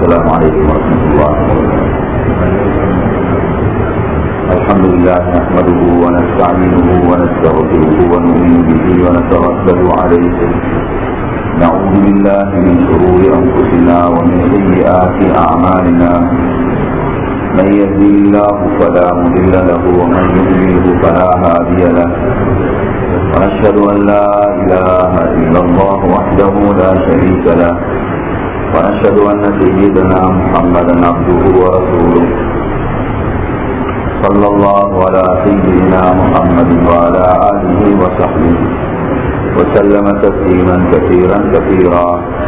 السلام عليكم ورحمة الله الحمد لله نحمده ونستعينه ونستغفره ونؤمن به ونتوكل عليه نعوذ بالله من شرور أنفسنا ومن سيئات أعمالنا من يهدي الله فلا مضل له ومن يضلله فلا هادي له ونشهد أن لا إله إلا الله وحده لا شريك له ونشهد أن سيدنا محمدا عبده ورسوله صلى الله على سيدنا محمد وعلى آله وصحبه وسلم تسليما كثيرا كثيرا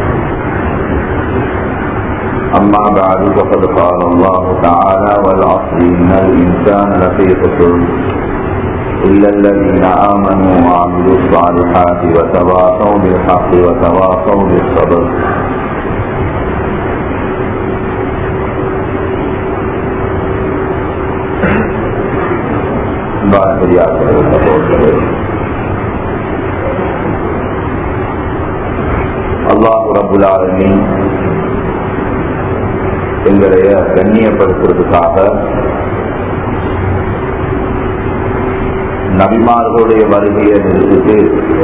أما بعد فقد قال الله تعالى والعصر إن الإنسان لفي خسر إلا الذين آمنوا وعملوا الصالحات وتواصوا بالحق وتواصوا بالصبر பெரியார்களே சகோதரர்களே அல்லாஹ் ரபுல் ஆலமீன் எங்களைய கண்ணியப்படுத்துறதுக்காக நபிமார்களுடைய வருகையை நிறுத்திட்டு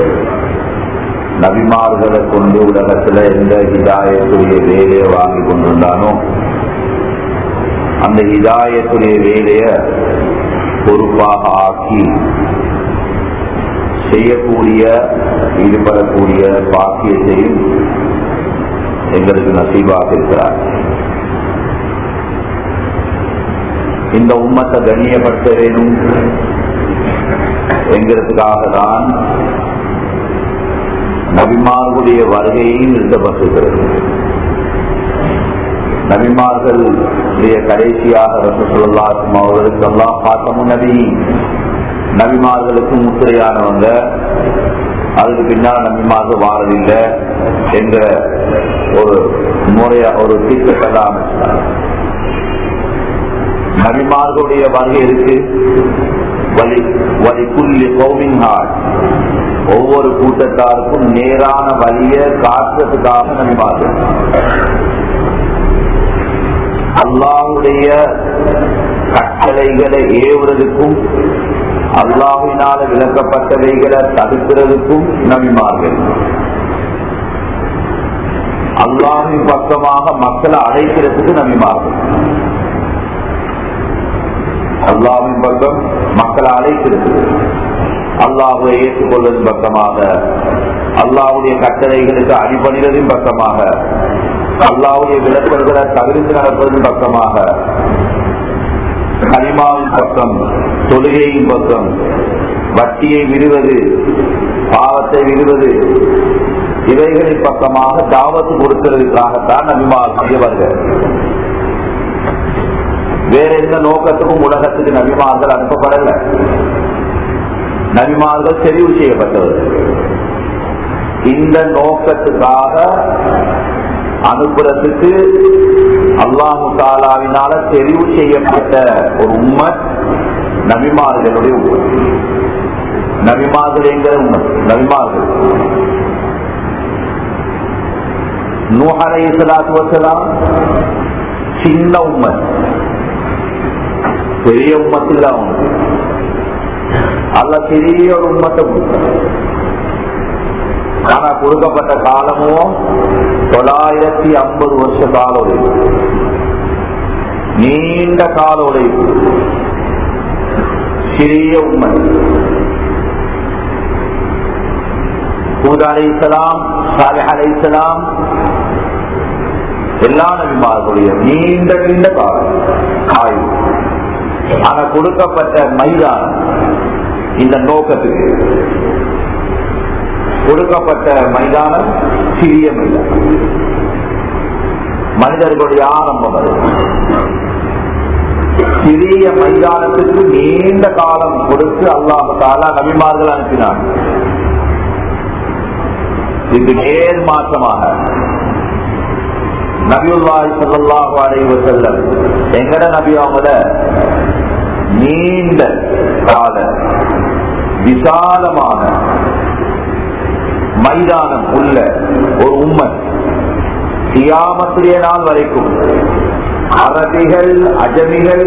நபிமார்களை கொண்டு உலகத்துல எந்த ஹிதாயத்துடைய வேலையை வாங்கி கொண்டிருந்தானோ அந்த ஹிதாயத்துடைய வேலைய பொறுப்பாக ஆக்கி செய்யக்கூடிய ஈடுபடக்கூடிய பாக்கியத்தையும் எங்களுக்கு நசீபாக இருக்கிறார் இந்த உம்மத்தை கண்ணியப்படுத்த வேணும் என்கிறதுக்காக தான் நபிமார்களுடைய வருகையும் நிறுத்தப்பட்டிருக்கிறது நபிமார்களுடைய கடைசியாக ரசூலுல்லாஹும் அவர்களுக்கு எல்லாம் பாத்தமும் நபி நபிமார்களுக்கு முத்திரையானவங்க அதுக்கு பின்னால் நபிமார்கள் வாழவில்லை என்ற ஒரு முறைய ஒரு திட்டத்தை அமைச்சார் நபிமார்களுடைய வருகை இருக்கு வலி வலி புள்ளி கோவிங்கால் ஒவ்வொரு கூட்டத்தாருக்கும் நேரான வழியை காட்டுறதுக்காக நபிமார்கள் அல்லாவுடைய கட்டளைகளை ஏவுறதுக்கும் அல்லாஹினால விளக்கப்பட்டவைகளை தடுக்கிறதுக்கும் நபிமார்கள் அல்லாஹின் பக்கமாக மக்களை அழைக்கிறதுக்கு நபிமார்கள் அல்லாவின் பக்கம் மக்களை அழைக்கிறது அல்லாஹுவை ஏற்றுக்கொள்வதன் பக்கமாக அல்லாவுடைய கட்டளைகளுக்கு அடிபணிவதின் பக்கமாக அல்லாவுடைய விளக்கல்களை தவிர்த்து நடப்பதன் பக்கமாக கனிமாவின் பக்கம் தொழுகையின் பக்கம் வட்டியை விடுவது பாவத்தை விடுவது இவைகளின் பக்கமாக தாவத்து கொடுக்கிறதுக்காகத்தான் நபிமார் செய்யவர்கள் வேற எந்த நோக்கத்துக்கும் உலகத்துக்கு நபிமார்கள் அனுப்பப்படல நபிமார்கள் தெரிவு செய்யப்பட்டவர்கள் இந்த நோக்கத்துக்காக அனுப்புறதுக்கு அல்லாஹு தாலாவினால தெரிவு செய்யப்பட்ட ஒரு உண்மை நபிமார்களுடைய உண்மை நபிமார்கள் என்கிற உண்மை நபிமார்கள் நூஹலை சலாத்து வசலாம் சின்ன உண்மை பெரிய உம்மத்தில் அவங்க அல்ல பெரிய ஒரு உண்மத்தை கொடுத்தார் ஆனா கொடுக்கப்பட்ட காலமும் தொள்ளாயிரத்தி ஐம்பது வருஷ கால உழைப்பு நீண்ட கால உழைப்பு சிறிய உண்மை ஹூத் அலை இஸ்லாம் சாலிஹ் அலை இஸ்லாம் எல்லா நபிமார்களுடைய நீண்ட நீண்ட காலம் ஆய்வு ஆனா கொடுக்கப்பட்ட மைதானம் இந்த நோக்கத்துக்கு கொடுக்கப்பட்ட மைதானம் சிறிய மைதானம் மனிதர்களுடைய ஆரம்பம் அது சிறிய மைதானத்துக்கு நீண்ட காலம் கொடுத்து அல்லாஹ் தாலா நபிமார்கள் அனுப்பினார் இதுக்கு நேர் மாற்றமாக நபியுல்லாஹி ஸல்லல்லாஹு அலைஹி வஸல்லம் எங்கட நபி அவங்கள நீண்ட கால விசாலமான மைதானம் உள்ள ஒரு உம்மன் கியாமத்துடைய நாள் வரைக்கும் அரபிகள் அஜமிகள்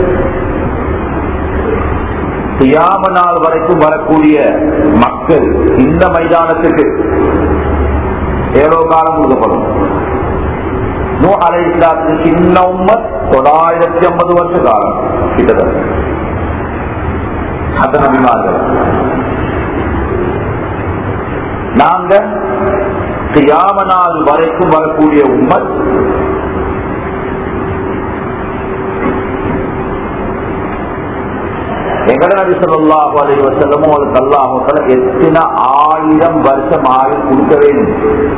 கியாம நாள் வரைக்கும் வரக்கூடிய மக்கள் இந்த மைதானத்துக்கு ஏழோ காலம் கொடுக்கப்படும் நூ அலை இஸ்லாத்து சின்ன உம்மத் தொள்ளாயிரத்தி ஐம்பது வருஷ காலம் கிட்டத்தட்ட அந்த நபிமார்கள் நாங்க கியாம நாள் வரைக்கும் வரக்கூடிய உம்மத் எங்கட நபி சொல்லாஹு அலி வசல்லமும் ஒரு கல்லாஹல எத்தனை ஆயிரம் வருஷம் ஆயுள் கொடுக்க வேண்டும்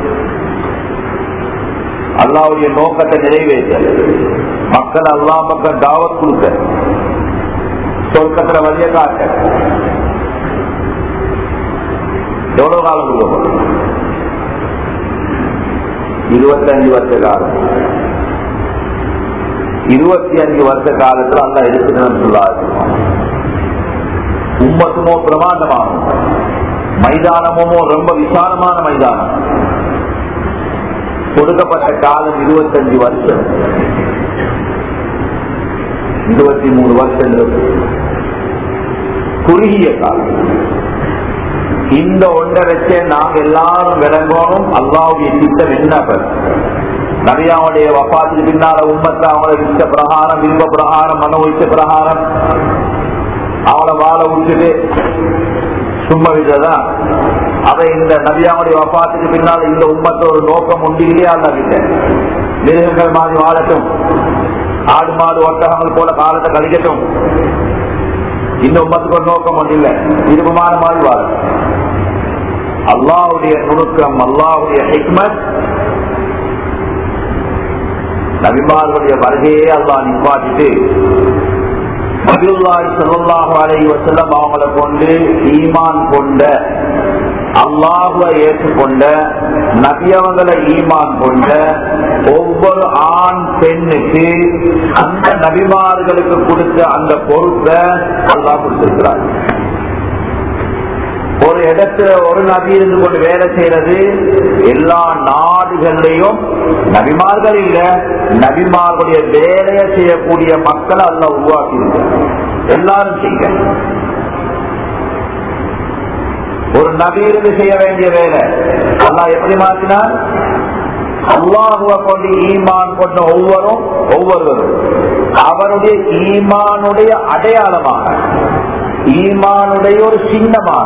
அல்லாவுடைய நோக்கத்தை நிறைவேற்ற மக்கள் அல்லா மக்கள் தாவத் கொடுக்க சொர்க்கத்துல வழிய காட்ட எவ்வளவு காலம் கொடுக்கப்படும் இருபத்தஞ்சு வருஷ காலம் இருபத்தி அஞ்சு வருஷ காலத்துல அல்லா எடுத்துக்கணும்னு சொல்லாது உம்மத்துமோ பிரமாண்டமாகும் மைதானமோ ரொம்ப விசாலமான மைதானம் கொடுக்கப்பட்ட காலம் இருபத்தஞ்சு வருஷம் இருபத்தி மூணு வருஷம் குறுகிய காலம் இந்த ஒன்றை வச்சே நாங்க எல்லாரும் விளங்கணும் அல்லாவுடைய திட்டம் என்ன நபியாவுடைய வப்பாத்துக்கு பின்னால உம்மத்தை அவங்களோட இஷ்ட பிரகாரம் விரும்ப பிரகாரம் மனோ இஷ்ட பிரகாரம் அவளை வாழ விட்டுட்டு சும்மா விததான் அதை இந்த நபியாவுடைய வப்பாத்துக்கு பின்னால் இந்த உம்மத்தை ஒரு நோக்கம் உண்டு இல்லையா அல்ல மிருகங்கள் மாதிரி வாழட்டும் ஆடு மாடு ஒட்டகங்கள் போல காலத்தை கழிக்கட்டும் இந்த உம்மத்துக்கு ஒரு நோக்கம் ஒன்று இல்லை விருப்பமான மாதிரி வாழும் அல்லாவுடைய நுணுக்கம் அல்லாவுடைய ஹிக்மத் நபிமார்களுடைய வருகையே அல்லா நிப்பாட்டிட்டு நபியுல்லாஹி ஸல்லல்லாஹு அலைஹி வஸல்லம் அவங்கள கொண்டு ஈமான் கொண்ட அல்லாஹுவை ஏற்றுக்கொண்ட நபியவங்களை ஈமான் கொண்ட ஒவ்வொரு ஆண் பெண்ணுக்கு அந்த நபிமார்களுக்கு கொடுத்த அந்த பொறுப்பை அல்லாஹ் கொடுத்திருக்கிறார் ஒரு இடத்துல ஒரு நபி இருந்து கொண்டு வேலை செய்யறது எல்லா நாடுகள்லையும் நபிமார்கள் இல்ல நபிமார்களுடைய வேலையை செய்யக்கூடிய மக்களை அல்ல உருவாக்கி எல்லாரும் செய்ய ஒரு நபி இருந்து செய்ய வேண்டிய வேலை அல்லா எப்படி மாற்றினார் அல்லாஹுவ கொண்டு ஈமான் கொண்ட ஒவ்வொரும் ஒவ்வொருவரும் அவருடைய ஈமானுடைய அடையாளமாக ஈமானுடைய ஒரு சின்னமாக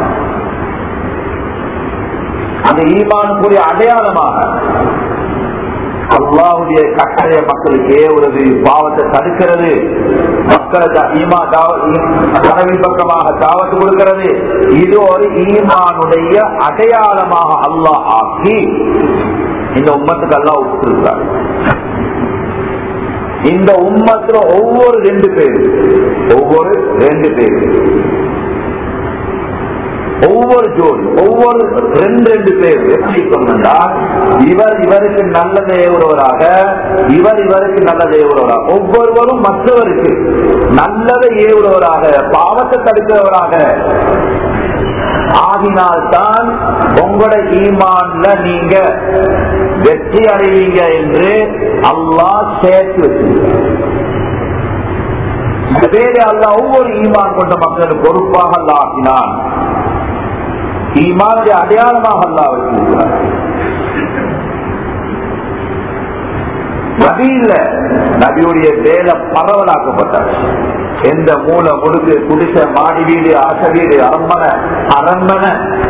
அந்த ஈமானுக்குரிய அடையாளமாக அல்லாவுடைய கட்டளைய மக்களுக்கு ஏவுறது பாவத்தை தடுக்கிறது மக்களை ஈமா கனவின் பக்கமாக தாவத்து கொடுக்கிறது இது ஒரு ஈமானுடைய அடையாளமாக அல்லாஹ் ஆக்கி இந்த உம்மத்துக்கு அல்லாஹ் விட்டுருக்கார் இந்த உம்மத்துல ஒவ்வொரு ரெண்டு பேர் ஒவ்வொரு ரெண்டு பேர் ஒவ்வொரு ஜோடி ஒவ்வொரு ரெண்டு ரெண்டு பேர் எப்படி சொன்னா இவர் இவருக்கு நல்லதை ஏவுறவராக இவர் இவருக்கு நல்லதை ஏவுறவராக ஒவ்வொருவரும் மற்றவருக்கு நல்லதை ஏவுறவராக பாவத்தை தடுக்கிறவராக ஆகினால்தான் உங்களோட ஈமான்ல நீங்க வெற்றி அடைவீங்க என்று அல்லாஹ் சேர்த்து வச்சிருக்கிறார் வேறு அல்ல ஒவ்வொரு ஈமான் கொண்ட மக்களுக்கு பொறுப்பாக அல்ல ஆக்கினான் ஈமானுடைய அடையாளமாக அல்லா வச்சிருக்கிறார் நபி இல்ல நபியுடைய வேலை பரவலாக்கப்பட்டார் எந்த மூல முடுக்கு குடிசை மாடி வீடு ஆச வீடு அரண்மனை அரண்மனை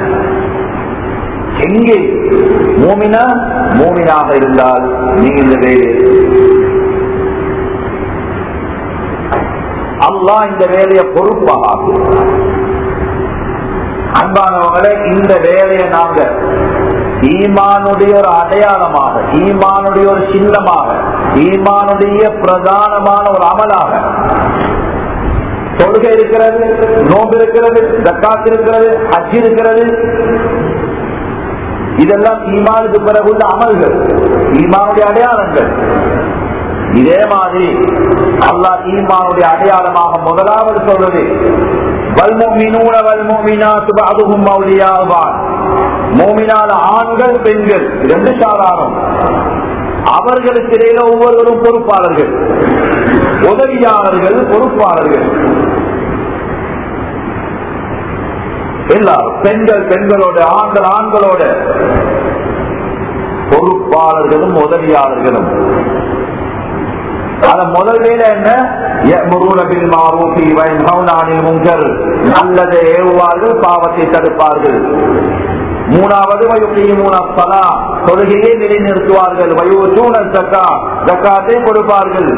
எங்கே மூமினா மூமினாக இருந்தால் நீங்க இந்த வேலை அல்லா இந்த வேலையை பொறுப்பாக அன்பானவங்களே இந்த வேலையை நாங்க ஈமானுடைய ஒரு அடையாளமாக ஈமானுடைய ஒரு சின்னமாக ஈமானுடைய பிரதானமான ஒரு அமலாக தொழுகை இருக்கிறது நோம்பு இருக்கிறது தக்காத்து இருக்கிறது ஹஜ் இருக்கிறது இதெல்லாம் ஈமானுக்கு பிறகு உள்ள அமல்கள் ஈமானுடைய அடையாளங்கள் இதே மாதிரி அல்லாஹ் ஈமானுடைய அடையாளமாக முதலாவது சொல்றது வல்முமினூன வல்முமினாத்து பஅதுஹும் அவுலியா பாத் மோமினான ஆண்கள் பெண்கள் இரண்டு சாதாரணம் அவர்களுக்கு இடையில ஒவ்வொருவரும் பொறுப்பாளர்கள் உதவியாளர்கள் பொறுப்பாளர்கள் எல்லாரும் பெண்கள் பெண்களோட ஆண்கள் ஆண்களோட பொறுப்பாளர்களும் உதவியாளர்களும் அத முதல் வேலை என்ன நல்லதை ஏவுவார்கள் பாவத்தை தடுப்பார்கள் மூணாவது தொழுகையை நிலைநிறுத்துவார்கள் ஜக்காத்தை கொடுப்பார்கள்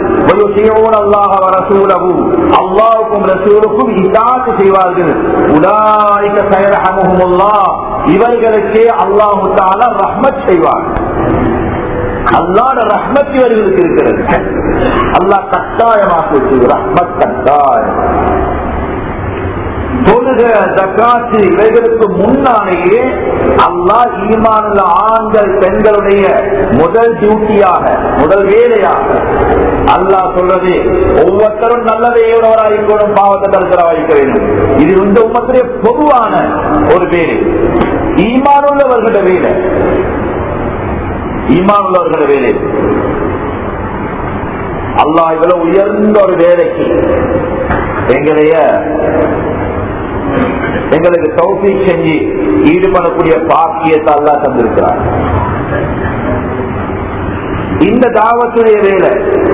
அல்லாவுக்கும் ரசூலுக்கும் இதாத்து செய்வார்கள் உடாய்க்க சயரஹமுல்லா இவர்களுக்கே அல்லாஹு தாலா ரஹ்மத் செய்வார் அல்லாட ரஹ்மத் இவர்களுக்கு இருக்கிறது அல்லாஹ் கட்டாயமாக்கி வச்சு ரஹ்மத் கட்டாயம் தொழுக ஜக்காத்து இவைகளுக்கு முன்னாலேயே அல்லாஹ் ஈமானுள்ள ஆண்கள் பெண்களுடைய முதல் டியூட்டியாக முதல் வேலையாக அல்லாஹ் சொல்றது ஒவ்வொருத்தரும் நல்லதையுள்ளவராயிருக்கணும் பாவத்தை தடுக்கிறவாய்க்க வேண்டும் இது இந்த உமத்திலே பொதுவான ஒரு வேலை ஈமானுள்ளவர்கள வேலை ஈமானுள்ளவர்கள வேலை அல்லாஹ் இவ்வளவு உயர்ந்த ஒரு வேலைக்கு எங்களைய எங்களுக்கு தௌசி செஞ்சு ஈடுபடக்கூடிய பாக்கியத்தை அல்லா தந்திருக்கிறார் இந்த தாவத்துடைய வேலை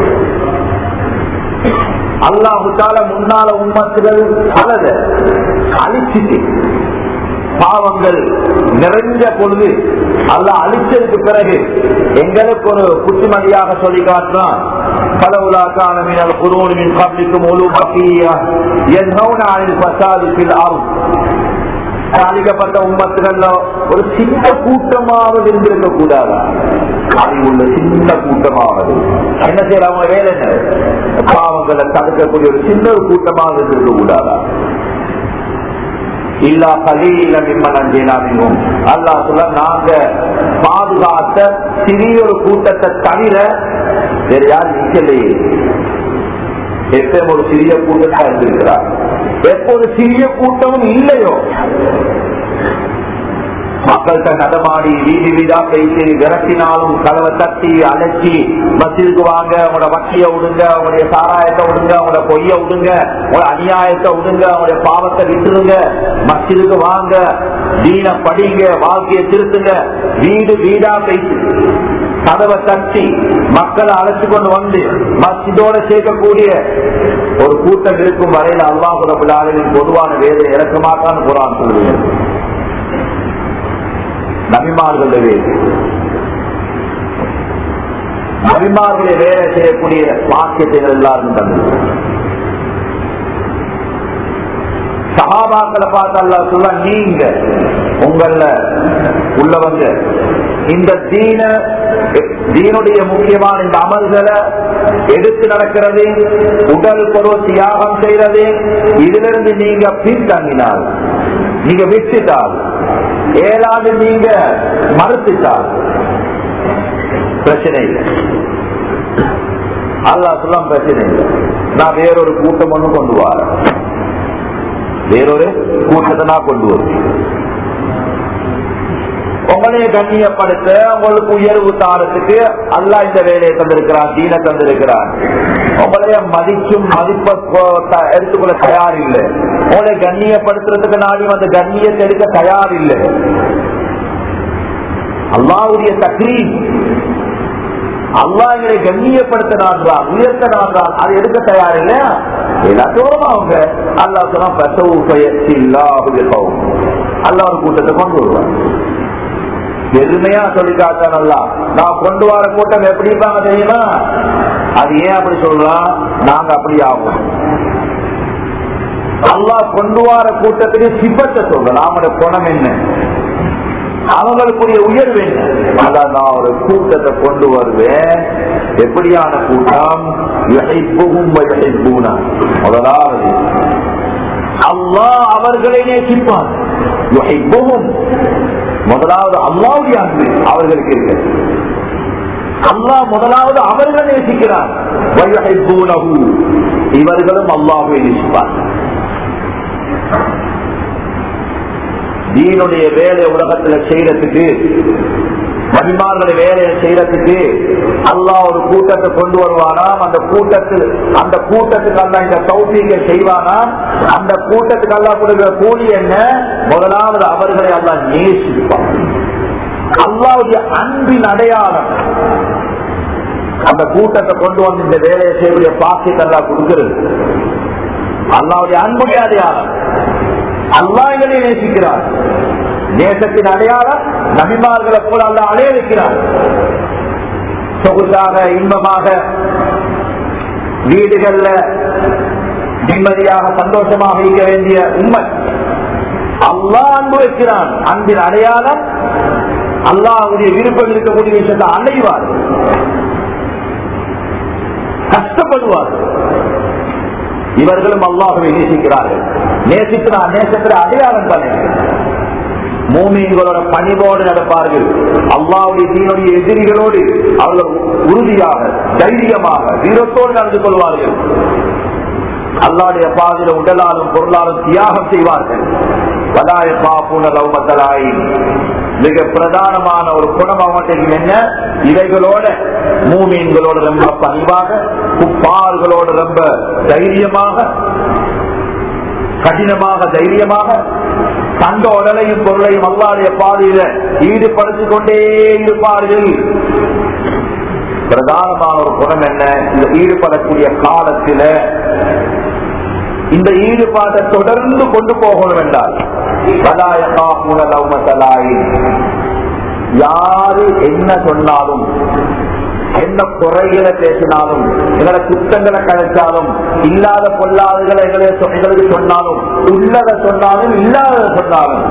அல்லாஹுத்தால முன்னால உம்மத்துகள் பலத அழிச்சிட்டு பாவங்கள் நிறைஞ்ச பொழுது அல்ல அழிச்சதுக்கு பிறகு எங்களுக்கு ஒரு புத்திமதியாக சொல்லி காட்டுறான் பலவுலாக்கான மினல் குரூன் மின் கப்லிக்கும் முழு பக்கியா என்ஹவுன அனில் பசாதி ஃபில் அர்த் சாதிக்கப்பட்ட உம்மத்துகள்ல ஒரு சின்ன கூட்டமாவது இருந்திருக்க கூடாதா உள்ள சின்ன கூட்டமாவது என்ன செய்யற அவங்க வேலை என்ன பாவங்களை தடுக்கக்கூடிய ஒரு சின்ன ஒரு கூட்டமாவது இருந்திருக்க கூடாதா இல்லா கலீல மிம்மனஞ்சேனாமிகும் அல்லா சொல்ல நாங்க பாதுகாத்த சிறிய ஒரு கூட்டத்தை தவிர வேற யாரும் நிக்கலையே எப்பயும் ஒரு சிறிய கூட்டத்தா இருந்திருக்கிறார் எப்போது சிறிய கூட்டமும் இல்லையோ மக்கள்கிட்ட நடமாடி வீதி வீடா பேசி விரட்டினாலும் கதவை தட்டி அழைச்சி மசிதுக்கு வாங்க உங்களோட வட்டிய விடுங்க உங்களுடைய சாராயத்தை விடுங்க உங்களோட பொய்ய விடுங்க உங்களோட அநியாயத்தை விடுங்க உங்களுடைய பாவத்தை விட்டுருங்க மசிதுக்கு வாங்க தீன படிங்க வாழ்க்கையை திருத்துங்க வீடு வீடா பேசி கதவை தட்டி மக்களை அழைச்சு கொண்டு வந்து மசிதோட சேர்க்கக்கூடிய ஒரு கூட்டம் இருக்கும் வரையில் அல்லாஹுரபின் பொதுவான வேலை இறக்க மாட்டான்னு குரான் சொல்லுவேன் நபிமார்களுடைய வேலை நபிமார்களுடைய வேலை செய்யக்கூடிய வாக்கியத்தை எல்லாரும் தந்தது சகாபாக்களை பார்த்து அல்லா சொல்ல நீங்க உங்கள உள்ளவங்க இந்த தீன தீனுடைய முக்கியமான இந்த அமல்களை எடுத்து நடக்கிறது உடல் பொருள் தியாகம் செய்யறது இதிலிருந்து நீங்க பின்தங்கினால் நீங்க விட்டுட்டால் ஏழாண்டு நீங்க மறுத்துட்டால் பிரச்சனை இல்லை அல்லா சொல்லம் பிரச்சனை இல்லை நான் வேறொரு கூட்டம் ஒண்ணு கொண்டு வரேன் வேறொரு கூட்டத்தை நான் கொண்டு வருவேன் உங்களைய கண்ணியப்படுத்த உங்களுக்கு உயர்வு தாரத்துக்கு அல்லா இந்த வேலையை தந்திருக்கிறான் தீன தந்திருக்கிறான் உங்களைய மதிக்கும் மதிப்ப எடுத்துக்கொள்ள தயார் இல்லை உங்களை கண்ணியப்படுத்துறதுக்கு நாடி அந்த கண்ணியத்தை எடுக்க தயார் இல்லை அல்லாவுடைய தக்ரீ அல்லா எங்களை கண்ணியப்படுத்த நாடுறான் உயர்த்த நாடுறான் அதை எடுக்க தயார் இல்லையா எல்லாத்தோரும் அவங்க அல்லா சொன்னா அல்லா ஒரு கூட்டத்தை கொண்டு வருவாங்க பெருமையா சொல்லி காட்டானல்லா நான் கொண்டு வர கூட்டம் எப்படி இருப்பாங்க தெரியுமா அது ஏன் அப்படி சொல்றான் நாங்க அப்படி ஆகும் அல்லா கொண்டு வர கூட்டத்துக்கு சிப்பத்தை சொல்றோம் நாமோட குணம் என்ன அவங்களுக்குரிய உயர்வு என்ன அதான் நான் ஒரு கூட்டத்தை கொண்டு வருவேன் எப்படியான கூட்டம் முதலாவது அல்லா அவர்களை நேசிப்பான் முதலாவது அல்லாவுடைய அன்பு அவர்களுக்கு இருக்கு அல்லா முதலாவது அவர்கள் நேசிக்கிறார் இவர்களும் அல்லாஹுவை நேசிப்பார் தீனுடைய வேலை உலகத்துல செய்யறதுக்கு நபிமார்களுடைய வேலையை செய்யறதுக்கு அல்லாஹ் ஒரு கூட்டத்தை கொண்டு வருவானாம் அந்த கூட்டத்தில் அந்த கூட்டத்துக்கு அல்ல இந்த தௌசியை செய்வானா அந்த கூட்டத்துக்கு அல்லா கொடுக்கிற கூலி என்ன முதலாவது அவர்களை அல்லா நேசிப்பான் அல்லாவுடைய அன்பின் அடையாளம் அந்த கூட்டத்தை கொண்டு வந்து இந்த வேலையை செய்யக்கூடிய பாக்கியத்தை அல்லா கொடுக்கிறது அல்லாவுடைய அன்புடைய அடையாளம் அல்லா எங்களை நேசிக்கிறார் நேசத்தின் அடையாளம் நபிமார்களை போல அல்ல அடைய வைக்கிறார் சொகுசாக இன்பமாக வீடுகள்ல நிம்மதியாக சந்தோஷமாக இருக்க வேண்டிய உண்மை அல்லா அன்பு வைக்கிறான் அன்பின் அடையாளம் அல்லாவுடைய விருப்பம் இருக்கக்கூடிய விஷயத்தை அடைவார் கஷ்டப்படுவார் இவர்களும் அல்லாஹுவை நேசிக்கிறார்கள் நேசிக்கிறார் நேசத்தில் அடையாளம் பண்ணிருக்கிறார் மூமீன்களோட பணிவோடு நடப்பார்கள் அல்லாவுடைய தீனுடைய எதிரிகளோடு அவர்கள் உறுதியாக தைரியமாக வீரத்தோடு நடந்து கொள்வார்கள் அல்லாவுடைய பாதையில உடலாலும் பொருளாலும் தியாகம் செய்வார்கள் வதாய பாப்புன லௌமத்தலாய் மிக பிரதானமான ஒரு குணம் அவங்களுக்கு என்ன இவைகளோட மூமீன்களோட ரொம்ப பணிவாக குப்பார்களோட ரொம்ப தைரியமாக கடினமாக தைரியமாக தந்த உடலையும் பொருளையும் அல்லாடைய பாதையில ஈடுபடுத்திக் கொண்டே இருப்பார்கள் பிரதானமான ஒரு குணம் என்ன இந்த ஈடுபடக்கூடிய காலத்தில இந்த ஈடுபாட்டை தொடர்ந்து கொண்டு போகணும் என்றால் யாரு என்ன சொன்னாலும் என்ன குறைகளை பேசினாலும் எங்களை குத்தங்களை கழிச்சாலும் இல்லாத பொல்லாதுகளை எங்களை எங்களுக்கு சொன்னாலும் உள்ளத சொன்னாலும் இல்லாதத சொன்னாலும்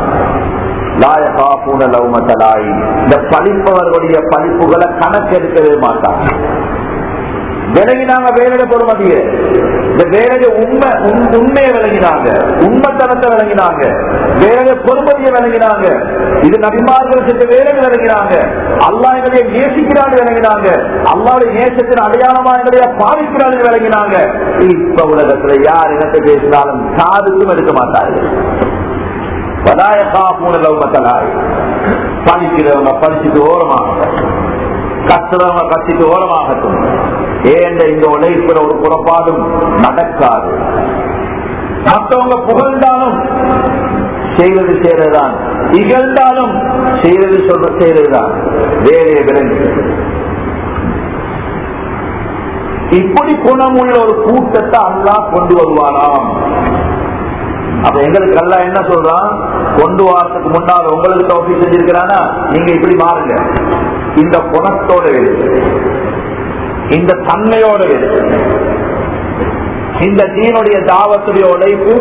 இந்த படிப்பவர்களுடைய படிப்புகளை கணக்கெடுக்கவே மாட்டாங்க விளங்கினாங்க வேலையில பொறுமதிய இந்த வேலைய உண்மை உண்மையை விளங்கினாங்க உண்மைத்தனத்தை விளங்கினாங்க வேலைய பொறுமதியை விளங்கினாங்க இது நபிமார்கள் செஞ்ச வேலையை விளங்கினாங்க அல்லா எங்களைய நேசிக்கிறான்னு விளங்கினாங்க அல்லாவுடைய நேசத்தின் அடையாளமா எங்களைய பாதிக்கிறான்னு விளங்கினாங்க இப்ப உலகத்துல யார் இனத்தை பேசினாலும் காதுக்கும் எடுக்க மாட்டார்கள் படிக்கிறவங்க படிச்சுட்டு ஓரமாகட்டும் கத்துறவங்க கத்திட்டு ஓரமாகட்டும் ஏண்ட இந்த உழைப்புல ஒரு புறப்பாடும் நடக்காது மற்றவங்க புகழ்ந்தாலும் செய்வது செய்யறதுதான் இகழ்ந்தாலும் செய்வது சொல்ற செய்யறதுதான் வேலையை விளங்கி இப்படி குணமுள்ள ஒரு கூட்டத்தை அல்லா கொண்டு வருவாராம் அப்ப எங்களுக்கு அல்ல என்ன சொல்றான் கொண்டு வரத்துக்கு முன்னால் உங்களுக்கு தோப்பி செஞ்சிருக்கிறானா நீங்க இப்படி மாறுங்க இந்த குணத்தோட இந்த தன்மையோட இந்த தீனுடைய தாவத்துடைய உழைப்பு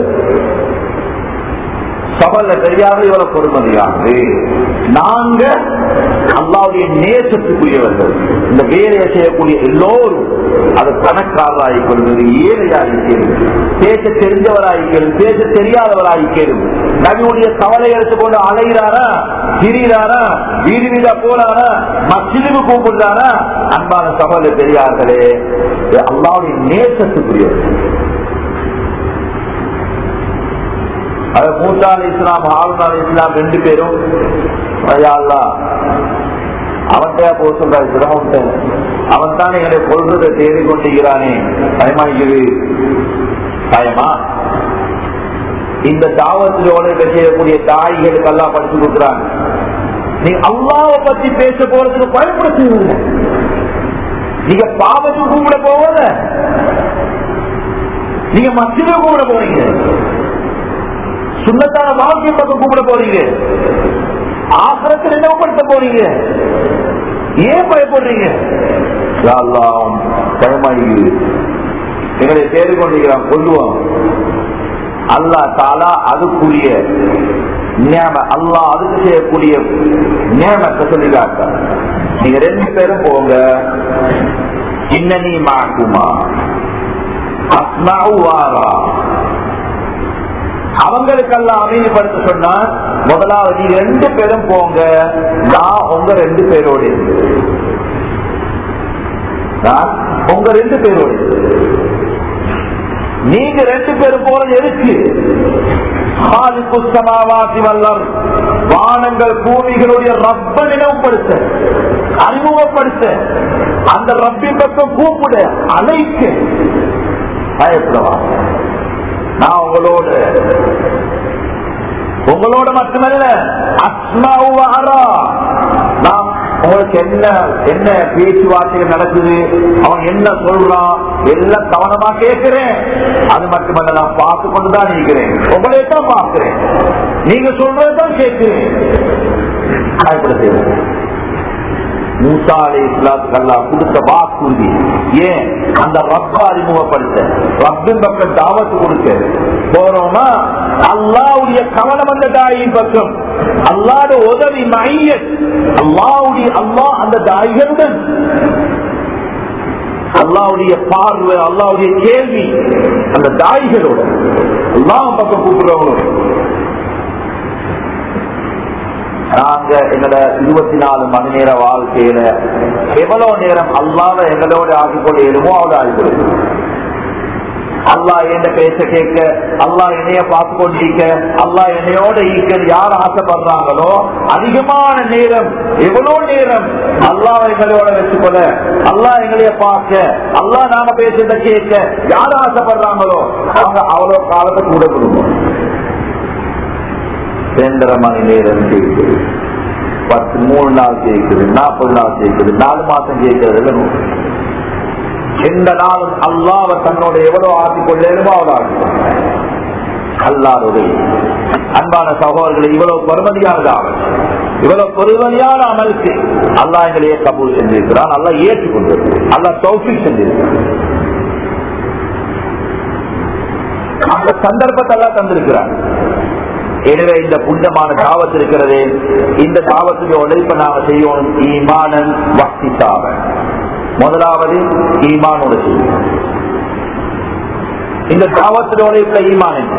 சபல்ல தெரியாத இவ்வளவு பொறுமதியானது நாங்க அல்லாவுடைய நேசத்துக்குரியவர்கள் இந்த வேலையை செய்யக்கூடிய எல்லோரும் அது பணக்காரராய்க்கிறது ஏழையாயிருக்கிறது பேச தெரிஞ்சவராயிருக்கிறது பேச தெரியாதவராயிருக்கிறது நபியுடைய கவலை எடுத்துக்கொண்டு அலைகிறாரா திரிகிறாரா வீடு வீடா போறாரா மசிலுக்கு கூப்பிடுறாரா அன்பான சகோதர பெரியார்களே அல்லாவுடைய நேசத்துக்குரியவர்கள் அது மூசா அலி இஸ்லாம் ஹாரூன் அலி இஸ்லாம் ரெண்டு பேரும் அவன்கிட்ட போக சொல்றாரு சிரமத்தை அவன் தான் எங்களை கொள்றதை தேடி கொண்டிருக்கிறானே பயமா இது பயமா இந்த தாவத்திலோட செய்யக்கூடிய தாய்களுக்கு எல்லாம் படிச்சு கொடுக்குறாங்க நீ அல்லாவை பத்தி பேச போறதுக்கு பயன்படுத்துவீங்க நீங்க பாவத்துக்கு கூப்பிட போவத நீங்க மசித கூப்பிட போறீங்க சுண்ணத்தான வாழ்க்கை பக்கம் கூப்பிட போறீங்க ஆசிரத்தில் என்னப்படுத்த போறீங்க ஏன் பயப்படுறீங்க பயமாயி எங்களை தேடி கொண்டிருக்கிறான் கொள்ளுவான் அல்லா தாலா அதுக்குரிய நியம அல்லா அதுக்கு செய்யக்கூடிய நியமத்தை சொல்லிக்காட்ட நீங்க ரெண்டு பேரும் போங்க இன்னனி மாக்குமா அஸ்மாவு வாரா அவங்களுக்கெல்லாம் அமைதிப்படுத்த சொன்னா முதலாவது நீங்க ரெண்டு பேரும் போங்க நான் உங்க ரெண்டு பேரோடு நான் உங்க ரெண்டு பேரோடு நீங்க ரெண்டு பேரும் போறது எதுக்கு ஹாலிக்கு சமாவாசி வல்லர் வானங்கள் பூமிகளுடைய ரப்ப நினைவுபடுத்த அறிமுகப்படுத்த அந்த ரப்பின் பக்கம் கூப்பிட அழைக்க பயப்படவா நான் உங்களோட உங்களோட மட்டுமல்ல அஸ்மாவுவாரா நான் உங்களுக்கு என்ன என்ன பேச்சுவார்த்தைகள் நடக்குது அவன் என்ன சொல்றான் எல்லாம் கவனமா கேட்கிறேன் அது மட்டுமல்ல நான் பார்த்து கொண்டுதான் இருக்கிறேன் உங்களே தான் பார்க்கிறேன் நீங்க சொல்றதுதான் கேட்கிறேன் பயப்படுத்துகிறேன் மூசா அலி இஸ்லாத்துக்கு அல்லா கொடுத்த வாக்குறுதி ஏன் அந்த ரப்ப அறிமுகப்படுத்த ரப்பின் பக்கம் தாவத்து கொடுக்க போறோமா அல்லாவுடைய கவனம் அந்த தாயின் பக்கம் அல்லாத உதவி மைய அல்லாவுடைய அல்லா அந்த தாய்களுடன் அல்லாவுடைய பார்வை அல்லாவுடைய கேள்வி அந்த தாய்களோட அல்லாஹ் பக்கம் கூப்பிடுறவங்களோட நாங்க எங்களோட இருபத்தி நாலு மணி நேர வாழ்க்கையில எவ்வளவு நேரம் அல்லாத எங்களோட ஆகிக்கொள்ள இயலுமோ அவ்வளவு ஆகிக்கொள்ள அல்லா என்ன பேச கேட்க அல்லா என்னைய பார்த்து கொண்டிருக்க அல்லா என்னையோட ஈக்க யார் ஆசைப்படுறாங்களோ அதிகமான நேரம் எவ்வளவு நேரம் அல்லா எங்களோட வச்சுக்கொள்ள அல்லா எங்களைய பார்க்க அல்லா நாம பேசுறத கேட்க யார் ஆசைப்படுறாங்களோ அவங்க அவ்வளவு காலத்தை கூட கொடுக்கணும் ரெண்டரை மணி நேரம் கேட்குது பத்து மூணு நாள் கேட்குது நாற்பது நாள் கேட்குது நாலு மாசம் கேட்கறது எந்த நாளும் அல்லாவ தன்னோட எவ்வளவு ஆக்கிக் கொள்ளேனுமோ அவ்வளவு ஆக்கிக் அல்லாருடைய அன்பான சகோதரர்களை இவ்வளவு பெருமதியானதாக இவ்வளவு பெருமதியான அமலுக்கு அல்லா எங்களையே கபூல் செஞ்சிருக்கிறான் அல்லா ஏற்றுக்கொண்டு அல்லா தௌஃபிக் செஞ்சிருக்கிறான் அந்த சந்தர்ப்பத்தை எல்லாம் தந்திருக்கிறான் எனவே இந்த புண்டமான தாவத்து இருக்கிறது இந்த தாவத்துக்கு உழைப்ப நாம செய்யணும் ஈமானன் வக்தி தாவ முதலாவது ஈமானோட செய்யும் இந்த தாவத்துல உழைப்புல ஈமான் என்ன?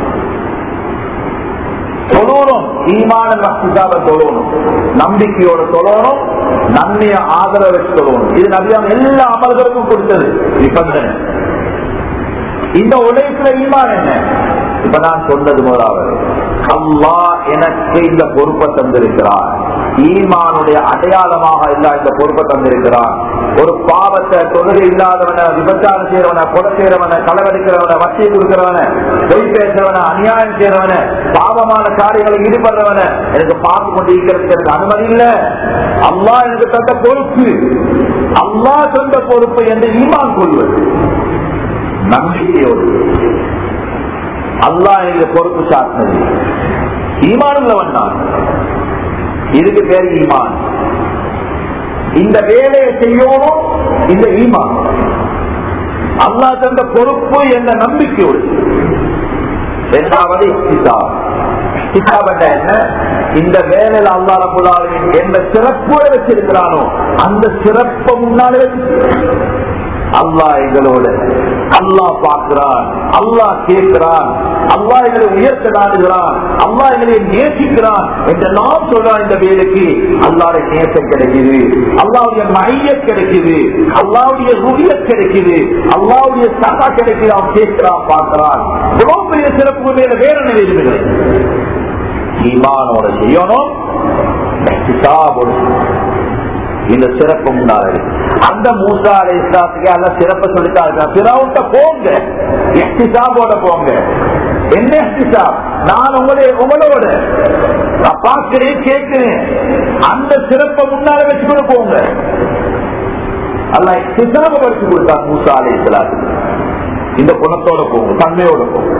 தொழணும் ஈமானன் வக்தி தாவ தொழணும் நம்பிக்கையோட தொழணும் நன்மைய ஆதரவு வச்சு தொழணும் இது நபியாம் எல்லா அமல்களுக்கும் கொடுத்தது நிபந்தனை இந்த உழைப்புல ஈமான் என்ன இப்ப நான் சொன்னது முதலாவது அல்லா எனக்கு இந்த பொறுப்பை தந்திருக்கிறார் ஈமானுடைய அடையாளமாக இல்ல இந்த பொறுப்பை தந்திருக்கிறார் ஒரு பாவத்தை தொழுகை இல்லாதவன விபச்சாரம் செய்யறவன கொலை செய்யறவன களவெடுக்கிறவன வட்டியை கொடுக்கிறவன பொய் பேசுறவன அநியாயம் செய்யறவன பாவமான காரியங்களை ஈடுபடுறவன எனக்கு பார்த்து கொண்டு இருக்கிறதுக்கு எனக்கு அனுமதி இல்ல அல்லா எனக்கு தந்த பொறுப்பு அல்லா தந்த பொறுப்பு என்று ஈமான் கொள்வது நம்பிக்கையோடு அல்லா எனக்கு பொறுப்பு சாட்டினது ஈமான் உள்ளவன் நான் இதுக்கு பேர் ஈமான் இந்த வேலையை செய்யணும் இந்த ஈமான் அல்லா தந்த பொறுப்பு என்ற நம்பிக்கையோடு இரண்டாவது கிதாப் கிதாப் என்ன இந்த வேலையில அல்லா ரபுல்லாவின் எந்த சிறப்போட வச்சிருக்கிறானோ அந்த சிறப்பை முன்னாலே வச்சு அல்லாஹ் எங்களோட அல்லாஹ் பார்க்கிறான் அல்லாஹ் கேட்கிறான் அல்லாஹ் எங்களை உயர்த்த நாடுகிறான் அல்லாஹ் எங்களை நேசிக்கிறான் என்று நாம் சொல்றான் இந்த வேலைக்கு அல்லாவுடைய நேசம் கிடைக்குது அல்லாவுடைய மைய கிடைக்குது அல்லாவுடைய ருகிய கிடைக்குது அல்லாவுடைய சகா கிடைக்குது அவன் கேட்கிறான் பார்க்கிறான் இவ்வளவு பெரிய சிறப்பு மேல வேற நிலையில் ஈமானோட செய்யணும் கிதாபோட செய்யணும் இந்த சிறப்பு முன்னாடி அந்த மூசா அலை இஸ்லாத்துக்கு அல்ல சிறப்பு சொல்லித்தா சிறவுட்ட போங்க எஹ்திசாபோட போங்க என்ன எஹ்திசாப் நான் உங்களுடைய உங்களோட நான் பார்க்கிறேன் கேட்கிறேன் அந்த சிறப்பை முன்னால வச்சுக்கொண்டு போங்க அல்ல எஹ்திசாப படிச்சு கொடுத்தா மூசா அலை இஸ்லாத்துக்கு இந்த குணத்தோட போங்க தன்மையோட போங்க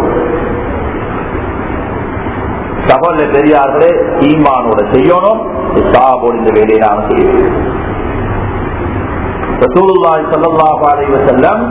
சகோதர பெரியார்களே ஈமானோட செய்யணும் சாபோடு இந்த வேலையை நாம் செய்யணும் ரசூலுல்லாஹி ஸல்லல்லாஹு அலைஹி வஸல்லம்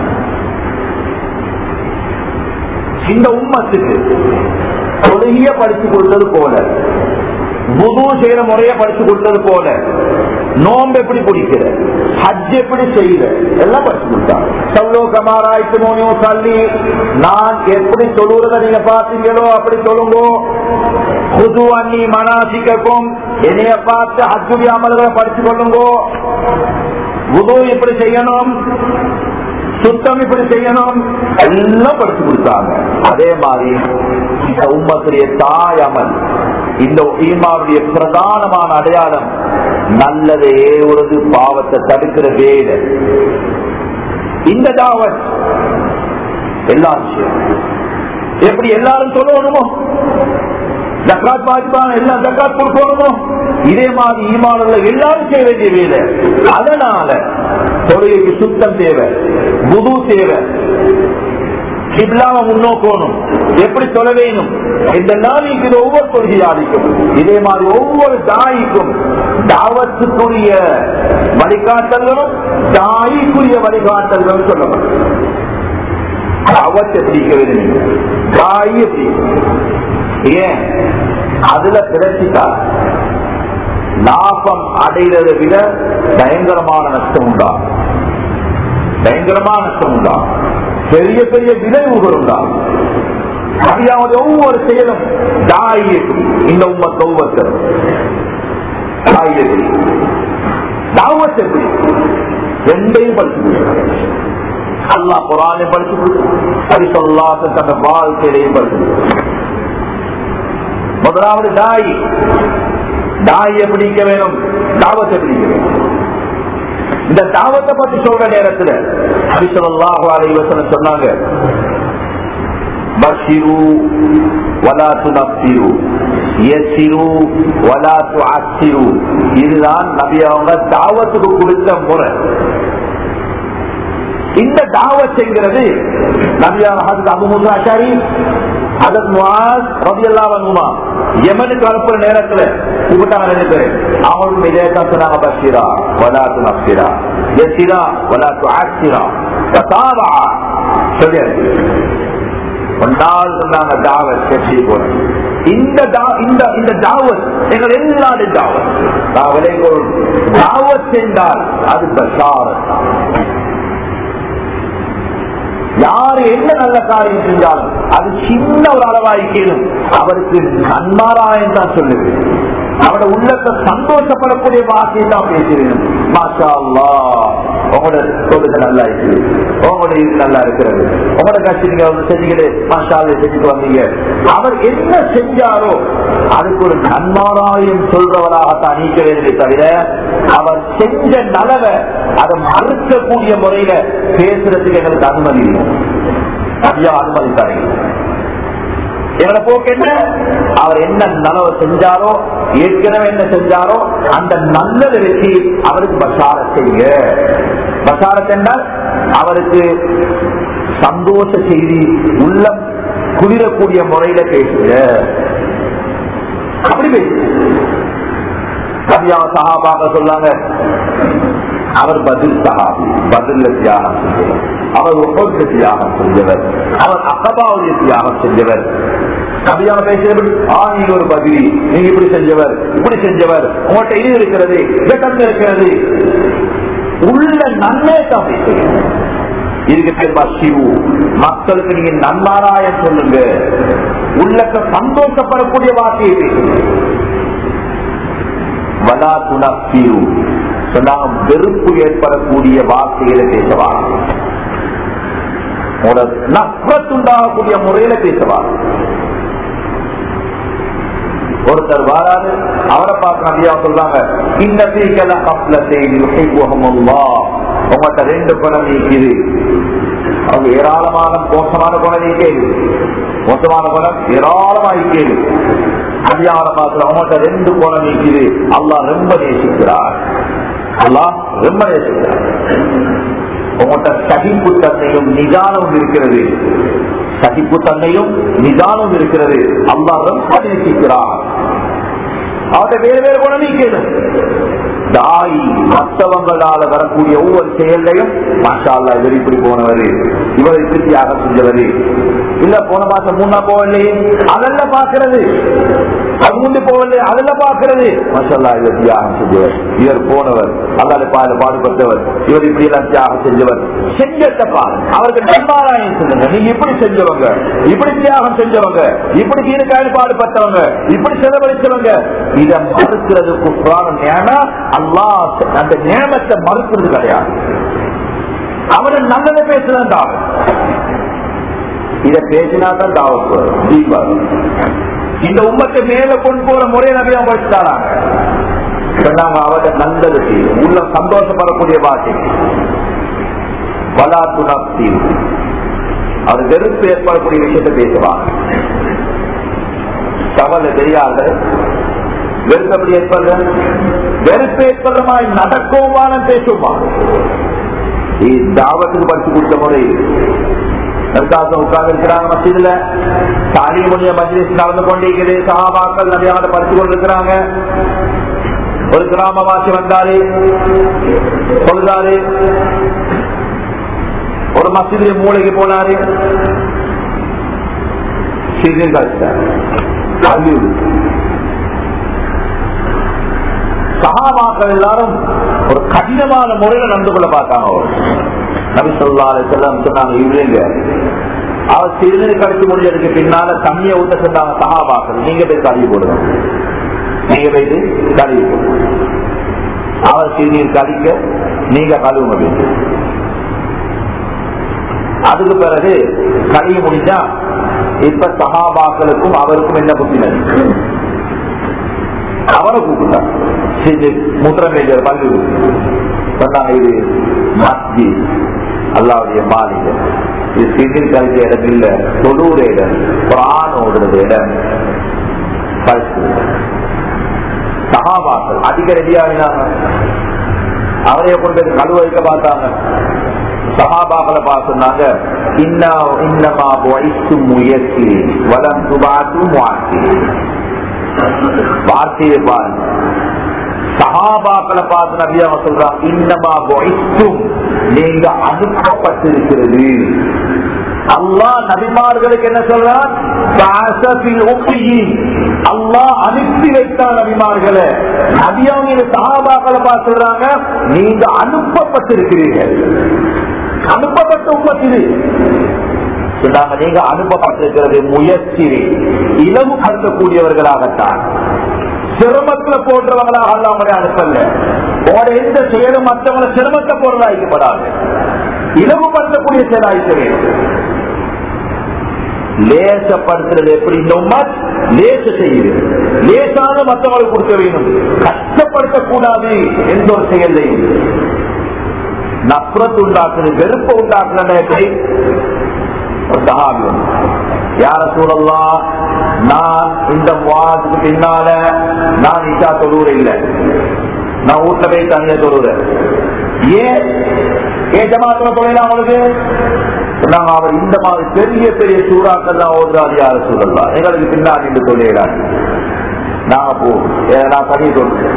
இந்த உம்மத்துக்கு தொழுகிய படிச்சு கொடுத்தது போல புது செய்யற முறைய படிச்சு கொடுத்தது போல நோம்பு எப்படி பிடிக்கிற ஹஜ் எப்படி செய்யற எல்லாம் படிச்சு கொடுத்தாங்க சல்லோ கமாராய்த்து மோனியும் தள்ளி நான் எப்படி தொழுறத நீங்க பாத்தீங்களோ அப்படி சொல்லுங்க புது அண்ணி மனாசிக்கும் என்னைய பார்த்து ஹஜ்ஜுடைய அமல்களை படிச்சு கொள்ளுங்க உது எப்படி செய்யணும் சுத்தம் இப்படி செய்யணும் எல்லாம் படிச்சு கொடுத்தாங்க அதே மாதிரி இந்த உம்மத்துடைய தாய் அமல் இந்த ஈமாவுடைய பிரதானமான அடையாளம் நல்லதை ஏவுறது பாவத்தை தடுக்கிற வேலை இந்த தாவத் எல்லா விஷயம் எப்படி எல்லாரும் சொல்லணுமோ ஜக்காத் பாதிப்பான எல்லாம் ஜக்காத் கொடுக்கணுமோ இதே மாதிரி ஈமானுள்ள எல்லாரும் செய்ய வேண்டிய வேலை அதனால தொழிலுக்கு சுத்தம் தேவை புது தேவை கிப்லாம முன்னோக்கணும் எப்படி சொல்ல வேணும் இந்த நாளைக்கு இது ஒவ்வொரு தொழுகையாளிக்கும் இதே மாதிரி ஒவ்வொரு தாய்க்கும் தாவத்துக்குரிய வழிகாட்டல்களும் தாய்க்குரிய வழிகாட்டல்களும் சொல்லப்படும் தாவத்தை பிடிக்க வேண்டும் தாயை பிடிக்கும் ஏன் அதுல பிரச்சிட்டா லாபம் அடைகிறதை விட பயங்கரமான நஷ்டம் உண்டா பயங்கரமான நஷ்டம் உண்டா பெரிய பெரிய விளைவுகள் உண்டா அறியாமல் ஒவ்வொரு செயலும் தாயத்தில் இந்த உம்மத்தை ஒவ்வொருத்தர் தாயத்தில் தாவத்தை எப்படி ரெண்டையும் படிச்சு அல்லா குரானை படிச்சு அது சொல்லாத தன்னை வாழ்க்கையிலையும் படிச்சு முதலாவது தாய் தாயை பிடிக்க வேணும் தாவத்தை பிடிக்க வேணும் இந்த தாவத்தை பத்தி சொல்ற நேரத்தில் அபிசல்லாஹு அலைவசனம் சொன்னாங்க பஷிரு வலா துனப்பிரு யசிரு வலா துஅசிரு இதுதான் நபி அவங்க தாவத்துக்கு கொடுத்த முறை இந்த தாவத்துங்கிறது நபியான ஹசத் அபு முசா அஷாரி அதன் ரவி அல்லாவனுமா யமனுக்கு அனுப்புற நேரத்துல கூப்பிட்டாங்க ரெண்டு பேர் அவங்களும் இதே தான் சொன்னாங்க பஷீரா வலாத்து நப்சிரா யசிரா வலாத்து ஆசிரா பசாவா சொல்லி ஒன்றால் சொன்னாங்க தாவத் கட்சி போற இந்த இந்த இந்த தாவத் எங்கள் எல்லாரும் தாவத் தாவலை தாவத் என்றால் அது பஷாரத் யாரு என்ன நல்ல காரியம் செஞ்சாலும் அது சின்ன ஒரு அளவாய்க்கேனும் அவருக்கு நன்மாராயம் தான் சொல்லுது அவரோட உள்ளத்தை சந்தோஷப்படக்கூடிய வார்த்தையை தான் பேசுகிறேன் மாஷா அல்லா உங்களோட தொழுகை நல்லா இருக்கு உங்களோட இது நல்லா இருக்கிறது உங்களோட கட்சி நீங்க வந்து செஞ்சுக்கிட்டு மாஷாலை செஞ்சுட்டு வந்தீங்க அவர் என்ன செஞ்சாரோ அதுக்கு ஒரு நன்மாராயம் சொல்றவராகத்தான் நீக்க வேண்டிய தவிர அவர் செஞ்ச நலவை அதை மறுக்கக்கூடிய முறையில பேசுறதுக்கு எங்களுக்கு அனுமதி இல்லை ஐயா அனுமதித்தார்கள் என்னோட போக்கு என்ன அவர் என்ன நலவை செஞ்சாரோ ஏற்கனவே என்ன செஞ்சாரோ அந்த நல்லதை வச்சு அவருக்கு பசார செய்ய பசாரத் என்றால் அவருக்கு சந்தோஷ செய்தி உள்ள குளிரக்கூடிய முறையில பேசுங்க அப்படி பேசுங்க சகாபாக சொல்லாங்க அவர் பதில் சகாபி பதில் தியாகம் செஞ்சவர் அவர் ஒப்பந்த தியாகம் செஞ்சவர் அவர் அகபாவுடைய தியாகம் செஞ்சவர் கவியாக பேசுறது ஆ நீங்க ஒரு பதிரி நீங்க இப்படி செஞ்சவர் இப்படி செஞ்சவர் உங்கள்கிட்ட இது இருக்கிறது இயக்கம் இருக்கிறது உள்ள நன்மை தான் பேசுறீங்க இதுக்கு பேர் சிவு மக்களுக்கு நீங்க நன்மாராயம் சொல்லுங்க உள்ளக்க சந்தோஷப்படக்கூடிய வார்த்தையை பேசுங்க வலா துணப்பியு சொன்னாங்க வெறுப்பு ஏற்படக்கூடிய வார்த்தைகளை பேசவா நஷ்டத்துண்டாகக்கூடிய முறையில பேசவா ஒருத்தர் வாராரு அவரை பார்க்க நபியா சொல்றாங்க இந்த பீக்கல கப்லத்தை உங்கள்கிட்ட ரெண்டு குணம் நீக்குது அவங்க ஏராளமான மோசமான குணம் நீக்கேது மோசமான குணம் ஏராளமா நீக்கேது அதிகார பார்க்கிற அவங்கள்ட்ட ரெண்டு குணம் நீக்குது அல்லாஹ் ரொம்ப நேசிக்கிறார் அல்லாஹ் ரொம்ப நேசிக்கிறார் உங்கள்கிட்ட சகிப்பு தன்மையும் நிதானம் இருக்கிறது சகிப்பு தன்மையும் நிதானம் இருக்கிறது அல்லாஹ் ரொம்ப நேசிக்கிறார் அவர்கிட்ட வேறு வேறு குணம் நீக்கணும் தாய் மற்றவங்களால வரக்கூடிய ஒவ்வொரு செயலையும் மாஷா அல்லா இவர் இப்படி போனவர் இவர் இப்படி தியாகம் செஞ்சவர் இல்ல போன மாசம் மூணா போகலையே அதெல்லாம் பாக்குறது அது முந்தி போகலையே அதெல்லாம் பாக்குறது மாஷா இவர் தியாகம் செஞ்சவர் இவர் போனவர் அல்லாத பாடு பாடுபட்டவர் இவர் இப்படி எல்லாம் தியாகம் செஞ்சவர் செஞ்சப்பா அவருக்கு நன்மாராயம் சொல்லுங்க நீங்க இப்படி செஞ்சவங்க இப்படி தியாகம் செஞ்சவங்க இப்படி கீழக்காய் பாடுபட்டவங்க இப்படி செலவழிச்சவங்க இதை மறுக்கிறதுக்கு காரணம் ஏன்னா அல்லா அந்த நியமத்தை மறுக்கிறது கிடையாது அவனை நல்லதை பேசுறா இத பேசினா தான் தாவத் வரும் தீன் வரும் இந்த உம்மத்தை மேல கொண்டு போற முறையை நபியா படிச்சுட்டாராங்க சொன்னாங்க அவரை நல்லது செய்யும் உள்ள சந்தோஷப்படக்கூடிய வார்த்தை வலாத்து நப்தி அவர் வெறுப்பு ஏற்படக்கூடிய விஷயத்தை பேசுவாங்க கவலை தெரியாத வெறுப்பு எப்படி ஏற்படுற வெறுப்பு ஏற்படுற மாதிரி நடக்குமான பேசுமா தாவத்துக்கு படிச்சு கொடுத்த முறை உட்கார்ந்து இருக்கிறாங்க மசிதில தாலிமுடைய மஜ்லிஸ் நடந்து கொண்டிருக்கிறது சகாபாக்கள் நிறைய படிச்சு கொண்டிருக்கிறாங்க ஒரு கிராமவாசி வந்தாரு சொல்றாரு ஒரு மசிதிய மூளைக்கு போனாரு சிறிது கழிச்சார் சகாபாக்கள் எல்லாரும் ஒரு கடினமான முறையில நடந்து கொள்ள பார்த்தாங்க அவர் நபி சொல்லாரு செல்லம் சொன்னாங்க இல்லைங்க அவர் சிறுநீர் கழிச்சு முடிஞ்சதுக்கு பின்னால தண்ணியை ஊட்ட சொன்னாங்க சகாபாக்கள் நீங்க போய் கழுவி போடுங்க நீங்க போயிட்டு கழுவி போடுங்க அவர் சிறுநீர் கழிக்க நீங்க கழுவுங்க போயிட்டு அதுக்கு பிறகு கழுவி முடிஞ்சா இப்ப சகாபாக்களுக்கும் அவருக்கும் என்ன புத்தினது அவரை கூப்பிட்டார் மூத்திரமேஜர் பங்கு சொன்னாங்க இது மஸ்ஜி அல்லாவுடைய மாளிகை இது சிந்தில் கழிச்ச இடம் இல்ல தொழூர் இடம் பிரான் ஓடுறது இடம் சகாபாக்கள் அதிக ரெடியாகினாங்க அவரைய கொண்டு கழுவ வைக்க பார்த்தாங்க சகாபாக்களை பார்த்து சொன்னாங்க இன்னமா வயசு முயற்சி வலம் சுபாத்து வார்த்தை வார்த்தையை பாருங்க சகாபாக்களை பார்த்து நபியா சொல்றாங்க இன்னமா வயசும் நீங்க அனுப்பப்பட்டிருக்கிறது அல்லாஹ் நபிமார்களுக்கு என்ன சொல்றான் அல்லாஹ் அனுப்பி வைத்தான் நபிமார்களை நபியவங்க சகாபாக்களை பார்த்து சொல்றாங்க நீங்க அனுப்பப்பட்டிருக்கிறீர்கள் அனுப்பப்பட்ட உண்மத்திரு சொன்னாங்க நீங்க அனுப்பப்பட்டிருக்கிறது முயற்சி இலவுபடுத்தக்கூடியவர்களாகத்தான் சிரமத்துல போன்றவங்களாக அல்லாமலே அனுப்பல உங்களோட எந்த செயலும் மற்றவங்களை சிரமத்தை போடுறதாய்க்கப்படாது இலவுபடுத்தக்கூடிய செயலாய்க்க வேண்டும் லேசப்படுத்துறது எப்படி இந்த உம்மத் லேச செய்யுது லேசான மற்றவங்களுக்கு கொடுக்க வேண்டும் கஷ்டப்படுத்தக்கூடாது எந்த ஒரு செயலையும் நப்ரத் உண்டாக்குது வெறுப்பு உண்டாக்குறது ஒரு சகாபி யார சூழல்லாம் நான் இந்த வாதுக்கு பின்னால நான் இஷா தொழுவுற இல்லை நான் வீட்டுல போய் தனியா தொழுறேன் ஏன் ஏன் ஜமாத்துல தொழில அவனுக்கு நாங்க அவர் இந்த மாதிரி பெரிய பெரிய சூறாக்கள் தான் ஓடுறாரு யார சூழல்லாம் எங்களுக்கு பின்னாடி என்று சொல்லிடுறாங்க நாங்க போ நான் பண்ணி சொல்றேன்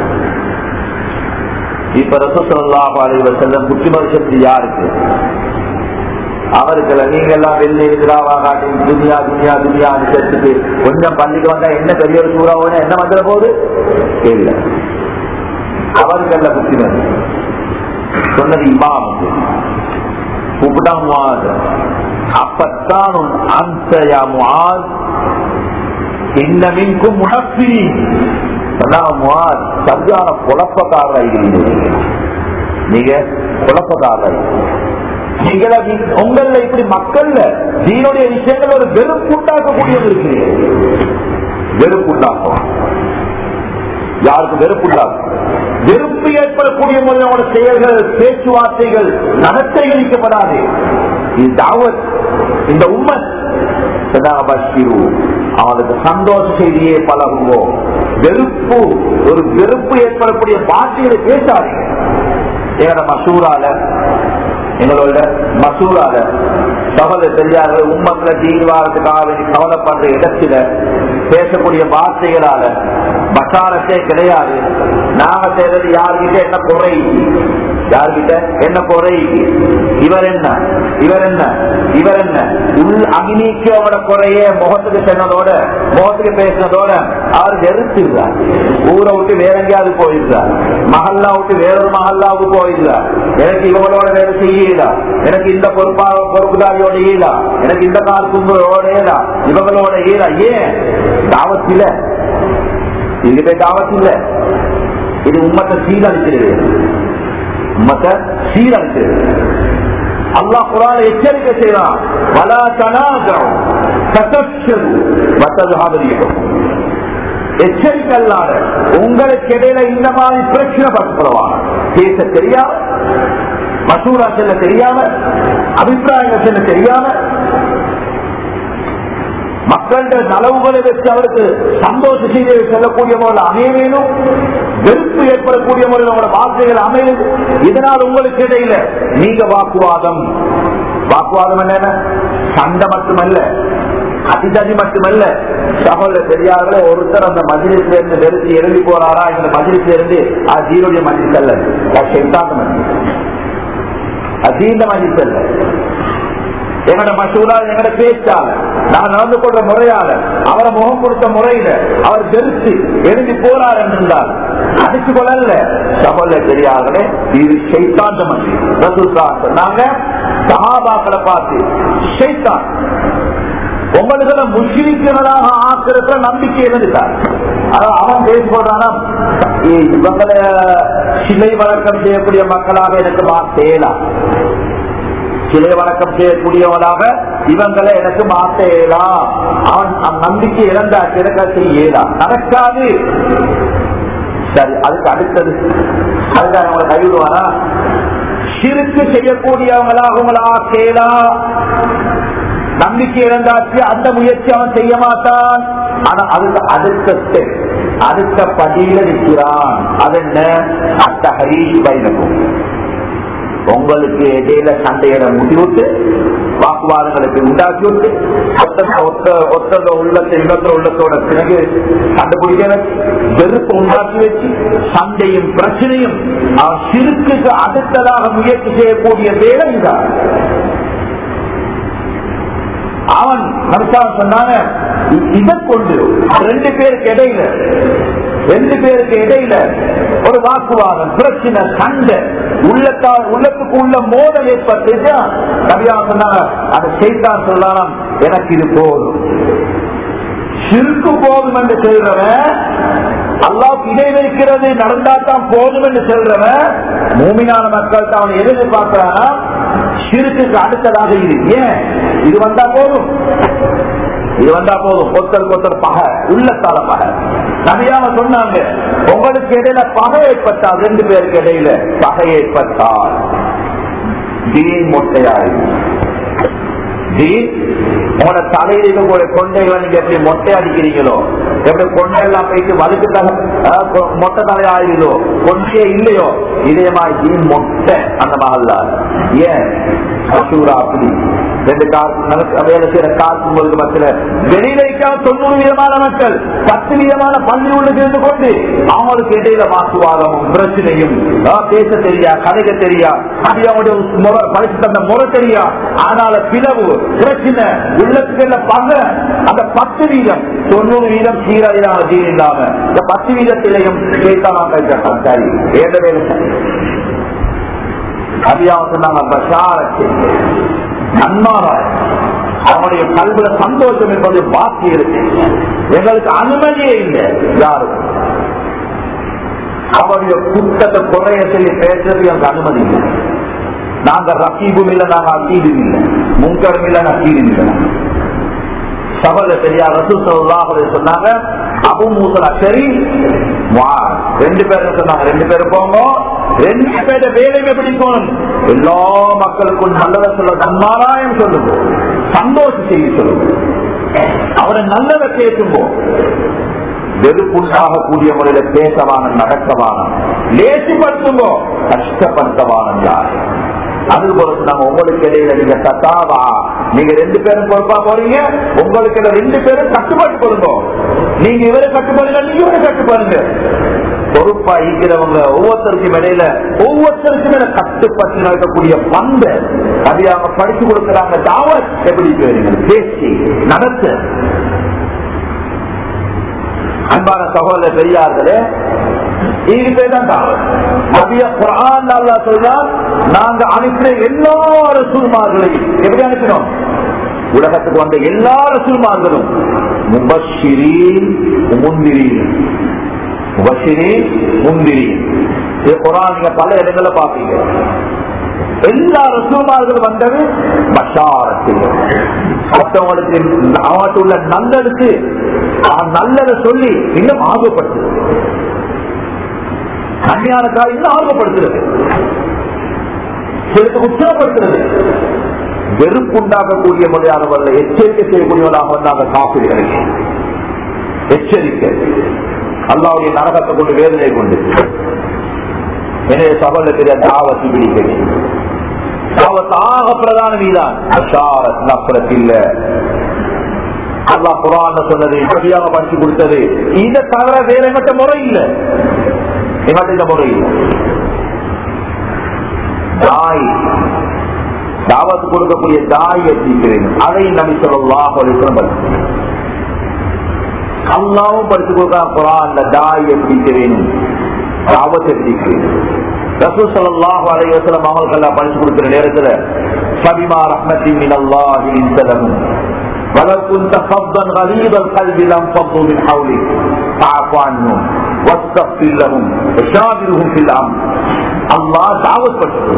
இப்ப ரசூசல்லாஹு அலைஹி வஸல்லம் புத்திமரிசத்து யாருக்கு அவர்களை நீங்க எல்லாம் வெளில இருக்கிறாவா காட்டி துனியா துனியா துனியா சேர்த்துட்டு கொஞ்சம் பள்ளிக்கு வந்தா என்ன பெரிய ஒரு சூறாவோட என்ன வந்துட போகுது இல்ல அவர்கள புத்திமதி சொன்னது இமாம் கூப்பிட்டா முவாது அப்பத்தான் அந்த யா முவாத் இன்னமின்கும் முனப்பி சரியான குழப்பக்காரராகிறீங்க நீங்க குழப்பக்காரர் நீங்கள உங்கள இப்படி மக்கள்ல நீனுடைய விஷயங்கள் ஒரு வெறுப்புண்டாக்கக்கூடியது இருக்கிறீங்க வெறுப்புண்டாக்கும் யாருக்கு வெறுப்புண்டாக்கும் வெறுப்பு ஏற்படக்கூடிய முறையோட செயல்கள் பேச்சுவார்த்தைகள் நடத்தை அளிக்கப்படாது இது தாவத் இந்த உண்மை அவனுக்கு சந்தோஷ செய்தியே பழகுவோம் வெறுப்பு ஒரு வெறுப்பு ஏற்படக்கூடிய வார்த்தைகளை பேசாதீங்க எங்களோட மசூரால எங்களோட மசூரால சகல தெரியாத உண்மத்துல தீர்வாரத்துக்காக வேண்டி கவலைப்படுற இடத்துல பேசக்கூடிய வார்த்தைகளால மசாலத்தே கிடையாது நாங்க செய்யறது யாருக்கிட்ட என்ன குறை யார்கிட்ட என்ன குறை இவர் என்ன இவர் என்ன இவர் என்ன உள் அகினிக்கு அவட குறைய முகத்துக்கு சொன்னதோட முகத்துக்கு பேசினதோட அவர் வெறுத்துறார் ஊரை விட்டு வேற எங்கேயாவது போயிருந்தார் மஹல்லா விட்டு வேறொரு மஹல்லாவுக்கு போயிருந்தார் எனக்கு இவங்களோட வேலை செய்யலா எனக்கு இந்த பொறுப்பா பொறுப்புதாரியோட ஈலா எனக்கு இந்த கால் கும்பலோட ஏலா இவங்களோட ஈலா ஏன் தாவத்தில இதுகிட்ட தாவத் இல்ல இது உம்மத்தை சீரழிக்கிறது உம்மத்தை சீரழிக்கிறது அல்லாஹ் குரான் எச்சரிக்கை செய்யறான் வலா தனாஜம் எச்சரிக்கல்லாத உங்களுக்கு இடையில இந்த மாதிரி பிரச்சனை படுத்துவாங்க பேச தெரியாம மசூரா செல்ல தெரியாம அபிப்பிராயங்கள் செல்ல தெரியாம மக்களுடைய நலவுகளை வச்சு அவருக்கு சந்தோஷ செய்தியை சொல்லக்கூடிய முறையில் அமைய வேணும் வெறுப்பு ஏற்படக்கூடிய முறையில் உங்களோட வார்த்தைகள் அமையும் இதனால் உங்களுக்கு இடையில நீங்க வாக்குவாதம் வாக்குவாதம் என்ன சண்டை மட்டுமல்ல அதிததி மட்டுமல்ல சகோதர பெரியார்களே ஒருத்தர் அந்த மஜிலிஸ்ல இருந்து வெறுத்து எழுதி போறாரா இந்த மஜிலிஸ்ல இருந்து அது ஜீரோடைய மஜிலிஸ் அல்ல அது சைத்தாந்த மஜிலிஸ் அதீந்த மஜிலிஸ் அல்ல எங்கட மசூலா எங்கட பேச்சால நான் நடந்து கொள்ற முறையால அவரை முகம் கொடுத்த முறையில அவர் வெறுத்து எழுதி போறார் என்றால் அடிச்சு கொள்ளல சபல்ல பெரியார்களே இது சைத்தாந்த மஜிலிஸ் சொன்னாங்க சகாபாக்களை பார்த்து சைத்தான் உங்களுக்கு முஸ்லிம்களாக ஆக்கிறதுல நம்பிக்கை இருந்துட்டார் அவன் பேச சொல்றானா இவங்களை சிலை வழக்கம் செய்யக்கூடிய மக்களாக எனக்கு மாத்தேலாம் சிலை வழக்கம் செய்யக்கூடியவனாக இவங்களை எனக்கு மாத்தேலாம் அவன் நம்பிக்கை இழந்தா கிடக்க செய்யலாம் நடக்காது சரி அதுக்கு அடுத்தது அதுக்காக அவங்களை கைவிடுவானா சிறுக்கு செய்யக்கூடியவங்களாக உங்களா கேலாம் நம்பிக்கை இழந்தாச்சு அந்த முயற்சி அவன் செய்ய மாட்டான் ஆனா அதுக்கு அடுத்த ஸ்டெப் அடுத்த படியில நிற்கிறான் அது என்ன அந்த ஹரீஷ் பைனக்கும் உங்களுக்கு இடையில சண்டையிட முடிவிட்டு வாக்குவாதங்களுக்கு உண்டாக்கி விட்டு ஒத்தத உள்ளத்தை இன்னொருத்த உள்ளத்தோட பிறகு கண்டுபிடிக்க வச்சு வெறுப்பு உண்டாக்கி வச்சு சண்டையும் பிரச்சனையும் அவன் சிறுக்குக்கு அடுத்ததாக முயற்சி செய்யக்கூடிய வேலை இதான் அவன் மனுஷான் சொன்னாங்க இதை கொண்டு ரெண்டு பேருக்கு இடையில ரெண்டு பேருக்கு இடையில ஒரு வாக்குவாதம் பிரச்சனை சண்டை உள்ளத்தா உள்ளத்துக்கு உள்ள மோதல் ஏற்பட்டு கவியா சொன்னாங்க அதை செய்தான் சொல்லலாம் எனக்கு இது போதும் சிறுக்கு போதும் என்று சொல்றவன் அல்லாவுக்கு இடை வைக்கிறது நடந்தாதான் போதும் என்று சொல்றவன் மூமினான மக்கள் அவன் எதிர்பார்க்கிறானா சிறுக்கு அடுத்ததாக இது ஏன் இது வந்தா போதும் இது வந்தா போதும் கொத்தல் கொத்தல் பகை உள்ளத்தால பகை நபியாம சொன்னாங்க உங்களுக்கு இடையில பகை ஏற்பட்டால் ரெண்டு பேருக்கு இடையில பகை ஏற்பட்டால் தீன் மொட்டையாய் தீன் உங்களோட தலையில இருக்கக்கூடிய கொண்டைகளை நீங்க எப்படி மொட்டை அடிக்கிறீங்களோ எப்படி கொண்டை எல்லாம் போயிட்டு வலுக்கு தலை மொட்டை தலை ஆயிடுதோ கொண்டையே இல்லையோ இதே மாதிரி தீன் மொட்டை அந்த மகள்ல ஏன் மசூரா அப்படி ரெண்டு கார் வேலை செய்யற காசுங்களுக்கு மத்தியில வெளியில தொண்ணூறு விதமான மக்கள் பத்து விதமான பள்ளி உள்ள சேர்ந்து கொண்டு அவங்களுக்கு இடையில வாக்குவாதமும் பிரச்சனையும் பேச தெரியா கதைக்க தெரியா அது அவங்களுடைய படிச்சு தந்த முறை தெரியா அதனால பிளவு பிரச்சனை உள்ளத்துக்கு பக அந்த பத்து வீதம் தொண்ணூறு வீதம் சீரான தீன் இல்லாம இந்த பத்து வீதத்திலையும் கேட்டான் சரி ஏழு வேலை அதிகம் சொன்னாங்க பஷாரத்தை நன்மாராய் அவனுடைய கல்வில சந்தோஷம் என்பது பாக்கி இருக்கு எங்களுக்கு அனுமதியே இல்லை யாரும் அவருடைய குத்தத்தை குறைய சொல்லி பேசுறது எனக்கு அனுமதி இல்லை நாங்க ரக்கீபும் இல்லை நாங்க அக்கீதும் இல்லை முன்கரும் இல்லை நக்கீதும் இல்லை சபல சரியா ரசூ சொல்லாஹ் சொன்னாங்க அபு மூசலா சரி ரெண்டு பேரும் சொன்னாங்க ரெண்டு பேரும் போங்க ரெண்டு பேர வேலையை எப்படி போகணும் எல்லா மக்களுக்கும் நல்லதை சொல்ல நன்மாராயம் சொல்லுங்க சந்தோஷம் செய்ய சொல்லுங்க அவரை நல்லதை பேசும்போது வெறுப்புண்டாக கூடிய முறையில பேசவான நடக்கவான லேசிப்படுத்துங்கோ கஷ்டப்படுத்தவானம் யார் அது போல நாங்க உங்களுக்கு இடையில நீங்க தத்தாவா நீங்க ரெண்டு பேரும் பொறுப்பா போறீங்க உங்களுக்கு இடையில ரெண்டு பேரும் கட்டுப்பாட்டு கொடுங்க நீங்க இவரை கட்டுப்பாடுங்க நீங்க இவரை கட்டுப்பாடுங்க பொறுப்பா இருக்கிறவங்க ஒவ்வொருத்தருக்கும் இடையில ஒவ்வொருத்தருக்கும் மேல கட்டுப்பட்டு நடக்கக்கூடிய பண்பு அதை அவங்க படிச்சு கொடுக்கிறாங்க தாவத் எப்படி போயிருங்க பேசி நடத்த அன்பான சகோதர பெரியார்களே இது பேர் தான் தாவத் நபிய குரான் அல்லா சொல்றா நாங்க அனுப்பின எல்லா ரசூல்மார்களையும் எப்படி அனுப்பினோம் உலகத்துக்கு வந்த எல்லா ரசூல்மார்களும் முபஷிரி முந்திரி முபஷிரி முந்திரி இது குரான் நீங்க பல இடங்கள்ல பாப்பீங்க எல்லா ரசூமார்கள் வந்தது பஷாரத்தில் மற்றவங்களுக்கு அவர்கிட்ட உள்ள நல்லதுக்கு நல்லதை சொல்லி இன்னும் ஆர்வப்படுத்துது கண்ணியான காரியம் ஆர்வப்படுத்துறது சிலருக்கு உற்சாகப்படுத்துறது வெறுப்புண்டாக்கக்கூடிய முறையானவர்கள் எச்சரிக்கை செய்யக்கூடியவர்களாக வந்தாங்க காப்பீடுகளை எச்சரிக்கை அல்லாவுடைய நரகத்தை கொண்டு வேதனை கொண்டு எனவே சபலத்தில் தாவத்தி பிடிக்கிறேன் தாவத்தாக பிரதான மீதான் அஷாரத் நப்ரத் இல்ல அல்லாஹ் குரான் சொன்னது இப்படியாக படிச்சு கொடுத்தது இதை தவிர வேற எங்கிட்ட முறை இல்ல எங்கிட்ட இந்த முறை இல்லை தாய் தாவத்து கொடுக்கக்கூடிய தாய் எத்திக்கிறேன் அதை நபி சொல்லலாம் அல்லாவும் படிச்சு கொடுக்கலாம் குரான் தாய் எத்திக்கிறேன் தாவத் எத்திக்கிறேன் ரசூ சல்லாஹ் அலைவசலம் அவங்களுக்கு படிச்சு கொடுக்கிற நேரத்துல சபிமா ரஹ்மத்தி மின் அல்லாஹி இன்சலமும் ولو كنت فظا غليظ القلب لانفضوا من حولك فاعف عنهم واستغفر لهم وشاورهم في الامر الله دعوت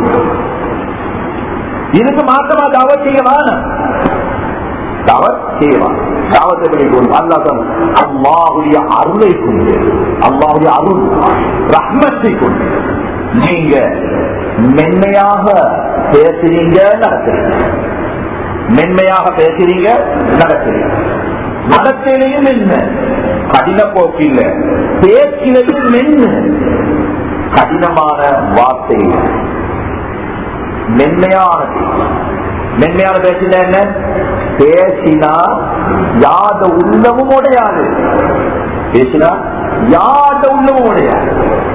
இதுக்கு மாற்றமா தாவத் செய்ய வேணும் தாவத் செய்யலாம் தாவத்தை எப்படி கொள்ளும் அல்லா அல்லாஹுடைய அருளை கொண்டு அல்லாஹுடைய அருள் ரஹ்மத்தை கொண்டு நீங்க மென்மையாக பேசுறீங்க நடத்துறீங்க மென்மையாக பேசுறீங்க நடத்துறீங்க நடத்திலையும் மென்ன கடின போக்கில்ல பேச்சிலையும் மென்ன கடினமான வார்த்தை மென்மையான மென்மையான பேசினா என்ன பேசினா யாத உள்ளமும் உடையாது பேசினா யாத உள்ளமும் உடையாது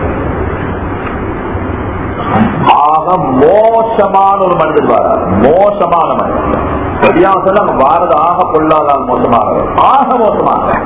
ஆக மோசமான ஒரு மனிதர் வாரார் மோசமான மனிதர் சரியா சொல்ல வாரது ஆக கொள்ளாதால் மோசமானவர் ஆக மோசமானவர்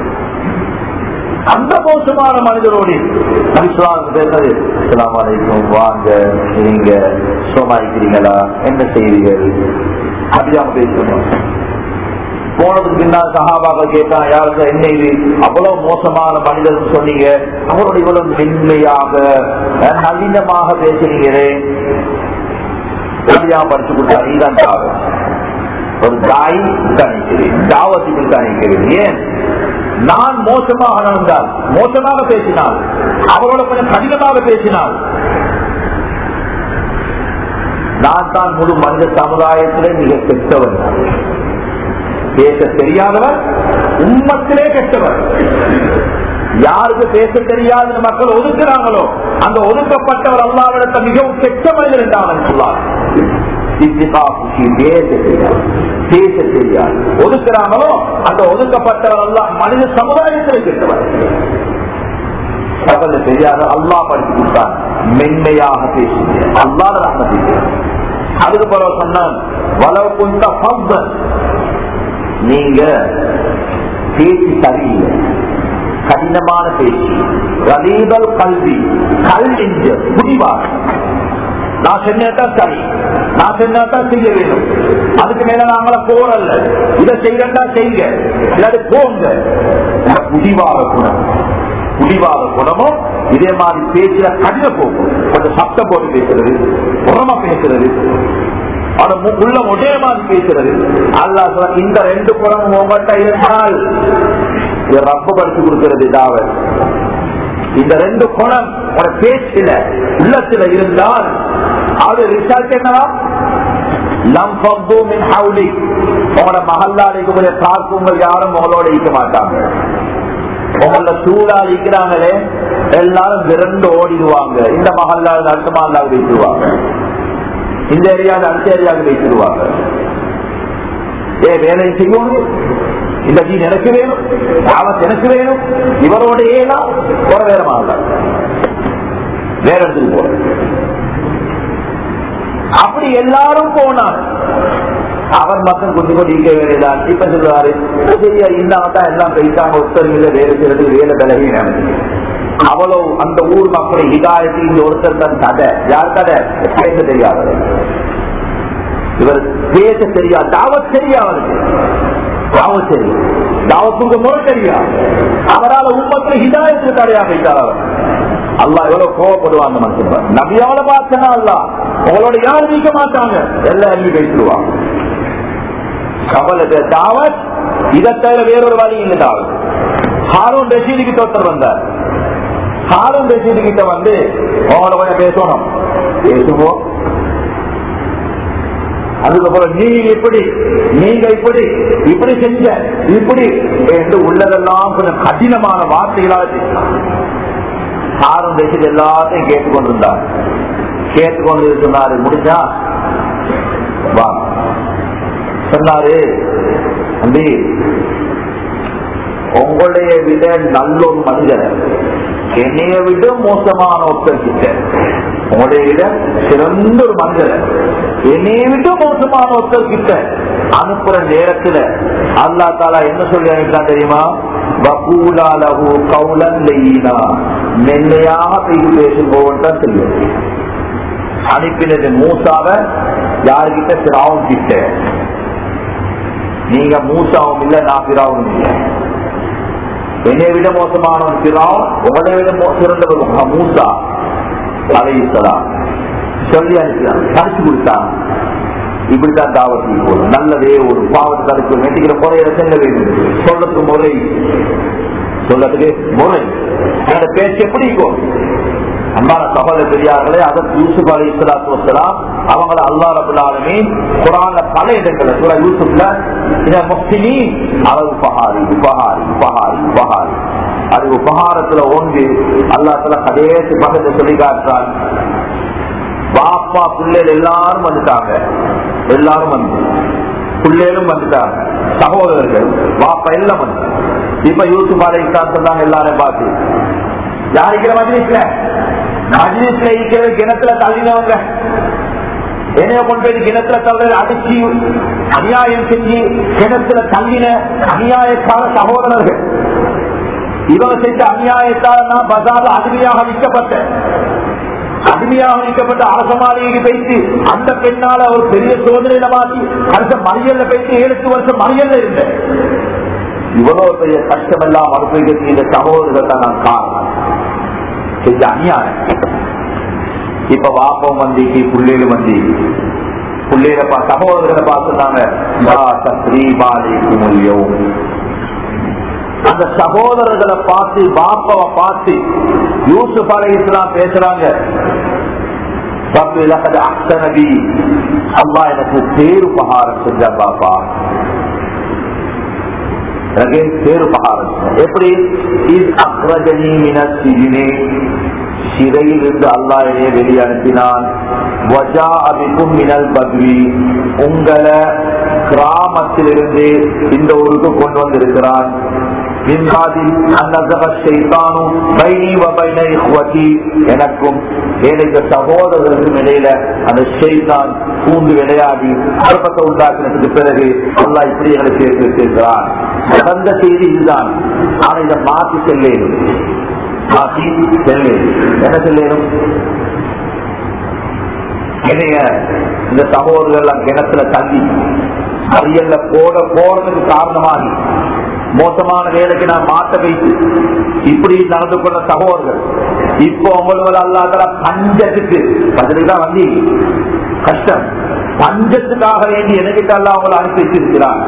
அந்த மோசமான மனிதரோடு பேசுறது இஸ்லாம் அலைக்கும் வாங்க நீங்க சோமாரிக்கிறீங்களா என்ன செய்வீர்கள் அப்படிதான் பேசணும் போனதுக்கு பின்னால் சகாபாக்கள் கேட்டா யாருக்கு என்ன இது அவ்வளவு மோசமான மனிதர் சொன்னீங்க அவரோட இவ்வளவு மென்மையாக நவீனமாக பேசுறீங்களே அப்படியா படிச்சு கொடுத்தா நீதான் தாவ ஒரு தாய் தணிக்கிறேன் தாவத்துக்கு தணிக்கிறேன் ஏன் நான் மோசமாக நடந்தால் மோசமாக பேசினால் அவரோட கொஞ்சம் கடினமாக பேசினால் நான் தான் முழு மனித சமுதாயத்திலே மிக கெட்டவன் பேச தெரியாதவர் உண்மத்திலே கெட்டவர் யாருக்கு பேச தெரியாத மக்கள் ஒதுக்குறாங்களோ அந்த ஒதுக்கப்பட்டவர் அல்லாவிடத்த மிகவும் கெட்ட மனிதர் என்றால் சொல்லார் பேச தெரியாது ஒதுக்குறாங்களோ அந்த ஒதுக்கப்பட்டவர் அல்ல மனித சமுதாயத்தில் கெட்டவர் அவர்கள் தெரியாத அல்லா படித்து கொடுத்தான் மென்மையாக பேசுங்க அல்லாத ரஹ்மதி அதுக்கு பிறகு சொன்னான் வளவு கொண்ட நீங்க பேச்சு சரியில்லை கடினமான பேச்சு ரலீதல் கல்வி கல் என்று முடிவாக நான் சொன்னதான் சரி நான் சொன்னதான் செய்ய வேணும் அதுக்கு மேல நாங்கள போறல்ல இதை செய்யறா செய்யுங்க இல்லாது போங்க முடிவாக குணம் முடிவாக குணமும் இதே மாதிரி பேசுற கடின போகும் கொஞ்சம் சத்தம் போட்டு பேசுறது புறமா பேசுறது உள்ள ஒரே மாதிரி பேசுறது அல்லா இந்த ரெண்டு புறமும் உங்கள்கிட்ட இருந்தால் ரப்ப படிச்சு கொடுக்கிறது தாவல் இந்த ரெண்டு குணம் ஒரு பேச்சில உள்ளத்துல இருந்தால் அது ரிசல்ட் என்னவா உங்களோட மகல்லாளிக்கு பார்க்குங்கள் யாரும் உங்களோட இருக்க மாட்டாங்க உங்கள சூழால் இருக்கிறாங்களே எல்லாரும் விரண்டு ஓடிடுவாங்க இந்த மகல்லால் அடுத்த மகல்லால் வைத்துருவாங்க இந்த ஏரியாவில் அடுத்த ஏரியாவுக்கு வைத்துருவாங்க ஏ வேலை செய்யணும் இந்த ஜீன் எனக்கு வேணும் ஆபத்து எனக்கு வேணும் இவரோட ஏனா ஒரு வேற மாறலாம் வேற இடத்துக்கு போற அப்படி எல்லாரும் போனார் அவர் மட்டும் கொஞ்சம் கொஞ்சம் இருக்க வேண்டியதான் இப்ப சொல்லுவாரு சரியா இல்லாமத்தான் எல்லாம் போயிட்டாங்க ஒருத்தர் வேலை செய்யறது வேலை விலகி அவ்வளவு அந்த ஊர் மக்களை இதாயத்தி இந்த ஒருத்தர் தான் கதை யார் கதை பேச தெரியாத இவர் பேச தெரியாது தாவத் தெரியாது தாவத் தெரியும் தாவத்துக்கு முறை தெரியாது அவரால் உண்மத்தில் ஹிதாயத்துக்கு தடையாக வைத்தார் அவர் அல்லா எவ்வளவு கோவப்படுவாங்க மனுஷன் நபியால பார்த்தனா அல்ல உங்களோட யாரும் நீக்க மாட்டாங்க எல்லாம் எழுதி பேசிடுவான் கவலை தாவத் இதை தவிர வேறொரு வழி இல்லை தாவத் ஹாரூன் ரஷீது கிட்ட ஒருத்தர் வந்தார் ஹாரூன் ரஷீது கிட்ட வந்து உங்களோட கொஞ்சம் பேசணும் பேசுவோம் அதுக்கப்புறம் நீங்க இப்படி நீங்க இப்படி இப்படி செஞ்ச இப்படி என்று உள்ளதெல்லாம் கொஞ்சம் கடினமான வார்த்தைகளால் பேசினார் ஹாரூன் ரஷீத் எல்லாத்தையும் கேட்டுக்கொண்டிருந்தார் கேட்டுக்கொண்டு சொன்னாரு முடிஞ்சா வா சொன்னாரு தம்பி உங்களுடைய விட நல்ல ஒரு மனிதர் என்னைய விட மோசமான ஒருத்தர் கிட்ட உங்களுடைய விட சிறந்த ஒரு மனிதர் என்னைய விட மோசமான ஒருத்தர் கிட்ட அனுப்புற நேரத்துல அல்லா தாலா என்ன சொல்லி அனுப்பிட்டான் தெரியுமா வகூலா லஹு கௌலன் லெய்யினா மென்மையாக பேசி பேசும்போவன் தான் சொல்லுவேன் அனுப்பினது மூசாவை யாருக்கிட்ட சிராவும் கிட்ட நீங்க மூசாவும் இல்ல நான் பிராவும் இல்ல என்னை விட மோசமானவன் பிராவும் உங்களை விட மோ- சிறந்தவர் மூசா அலையுத்தலாம் சொல்லி அனுப்பினான் கடிச்சு கொடுத்தான் இப்படித்தான் தாவத்துக்கு போதும் நல்லதே ஒரு பாவத்தை தடுப்பு வெட்டிக்கிற முறையில செல்ல வேண்டும் சொல்லத்துக்கு முறை சொல்லத்துக்கு முறை அந்த பேச்சு எப்படி இருக்கும் அன்பான சகோதர பெரியார்களே அதற்கு யூசுப் அலி இஸ்லாத்து வசலாம் அவங்கள அல்லா ரபுல்லாலுமே குரான்ல பல இடங்கள்ல சூரா யூசுப்ல இத முஸ்லிமி அவர் உபகாரி உபகாரி உபகாரி உபகாரி அது உபகாரத்துல ஓங்கி அல்லா தலா கடைசி பகத்தை சொல்லி காட்டுறான் பாப்பா பிள்ளைகள் எல்லாரும் வந்துட்டாங்க எல்லாரும் வந்து பிள்ளைகளும் வந்துட்டாங்க சகோதரர்கள் பாப்பா எல்லாம் வந்து இப்ப யூசுப் அலி இஸ்லாம் சொன்னாங்க எல்லாரும் பார்த்து யாருக்கிற மஜ்லிஸ்ல மஜ்லிஸ்ல இருக்கிற கிணத்துல தள்ளினவங்க என்னைய கொண்டு போய் கிணத்துல தள்ளுறது அடிச்சு அநியாயம் செஞ்சு கிணத்துல தள்ளின அநியாயக்கார சகோதரர்கள் இவங்க செஞ்ச அநியாயத்தால் நான் பஜார்ல அடிமையாக விற்கப்பட்டேன் அடிமையாக விற்கப்பட்ட அரச மாளிகைக்கு வைத்து அந்த பெண்ணால ஒரு பெரிய சோதனையில மாற்றி அடுத்த மறியல்ல போயிட்டு ஏழு எட்டு வருஷம் மறியல்ல இருந்தேன் இவ்வளவு பெரிய கஷ்டம் எல்லாம் அனுபவிக்கிறது இந்த சகோதரர்கள் தான் நான் காரணம் செஞ்ச அநியாயம் இப்ப வாப்பம் வந்திக்கு புள்ளையில வந்தி புள்ளையில பா சகோதரர்களை பார்த்துட்டாங்க அந்த சகோதரர்களை பார்த்து பாப்பாவை பார்த்து யூசுப் அலை இஸ்லாம் பேசுறாங்க நபி அம்மா எனக்கு பேருபகாரம் செஞ்ச பாப்பா எனக்கு பேருபகாரம் எப்படி இது அக்ரஜனி மின சிறினே சிறையில் இருந்து அல்லா என்னைய வெளியே அனுப்பினான் வஜா அபிக்கும் மினல் பத்வி உங்களை கிராமத்திலிருந்து இந்த ஊருக்கு கொண்டு வந்திருக்கிறான் எனக்கும் ஏனைய சகோதரர்களுக்கும் இடையில அந்த செய்தான் பூந்து விளையாடி குழப்பத்தை உண்டாக்குனதுக்கு பிறகு அல்லா இப்படி எங்களை சேர்த்து வச்சிருக்கிறான் நடந்த செய்தி இதுதான் ஆனா இதை மாற்றி செல்லேன் மாற்றி செல்லேன் என்ன செல்லேனும் என்னைய இந்த சகோதரர்கள் கிணத்துல தள்ளி அரியல்ல போட போறதுக்கு காரணமாகி மோசமான வேலைக்கு நான் மாட்ட வைத்து இப்படி நடந்து கொண்ட சகோதரர்கள் இப்போ உங்களுக்கு அல்லாத பஞ்சத்துக்கு பஞ்சத்துக்கு தான் வந்து கஷ்டம் பஞ்சத்துக்காக வேண்டி எனக்கிட்ட எல்லாம் அவங்களை அனுப்பி வச்சிருக்கிறார்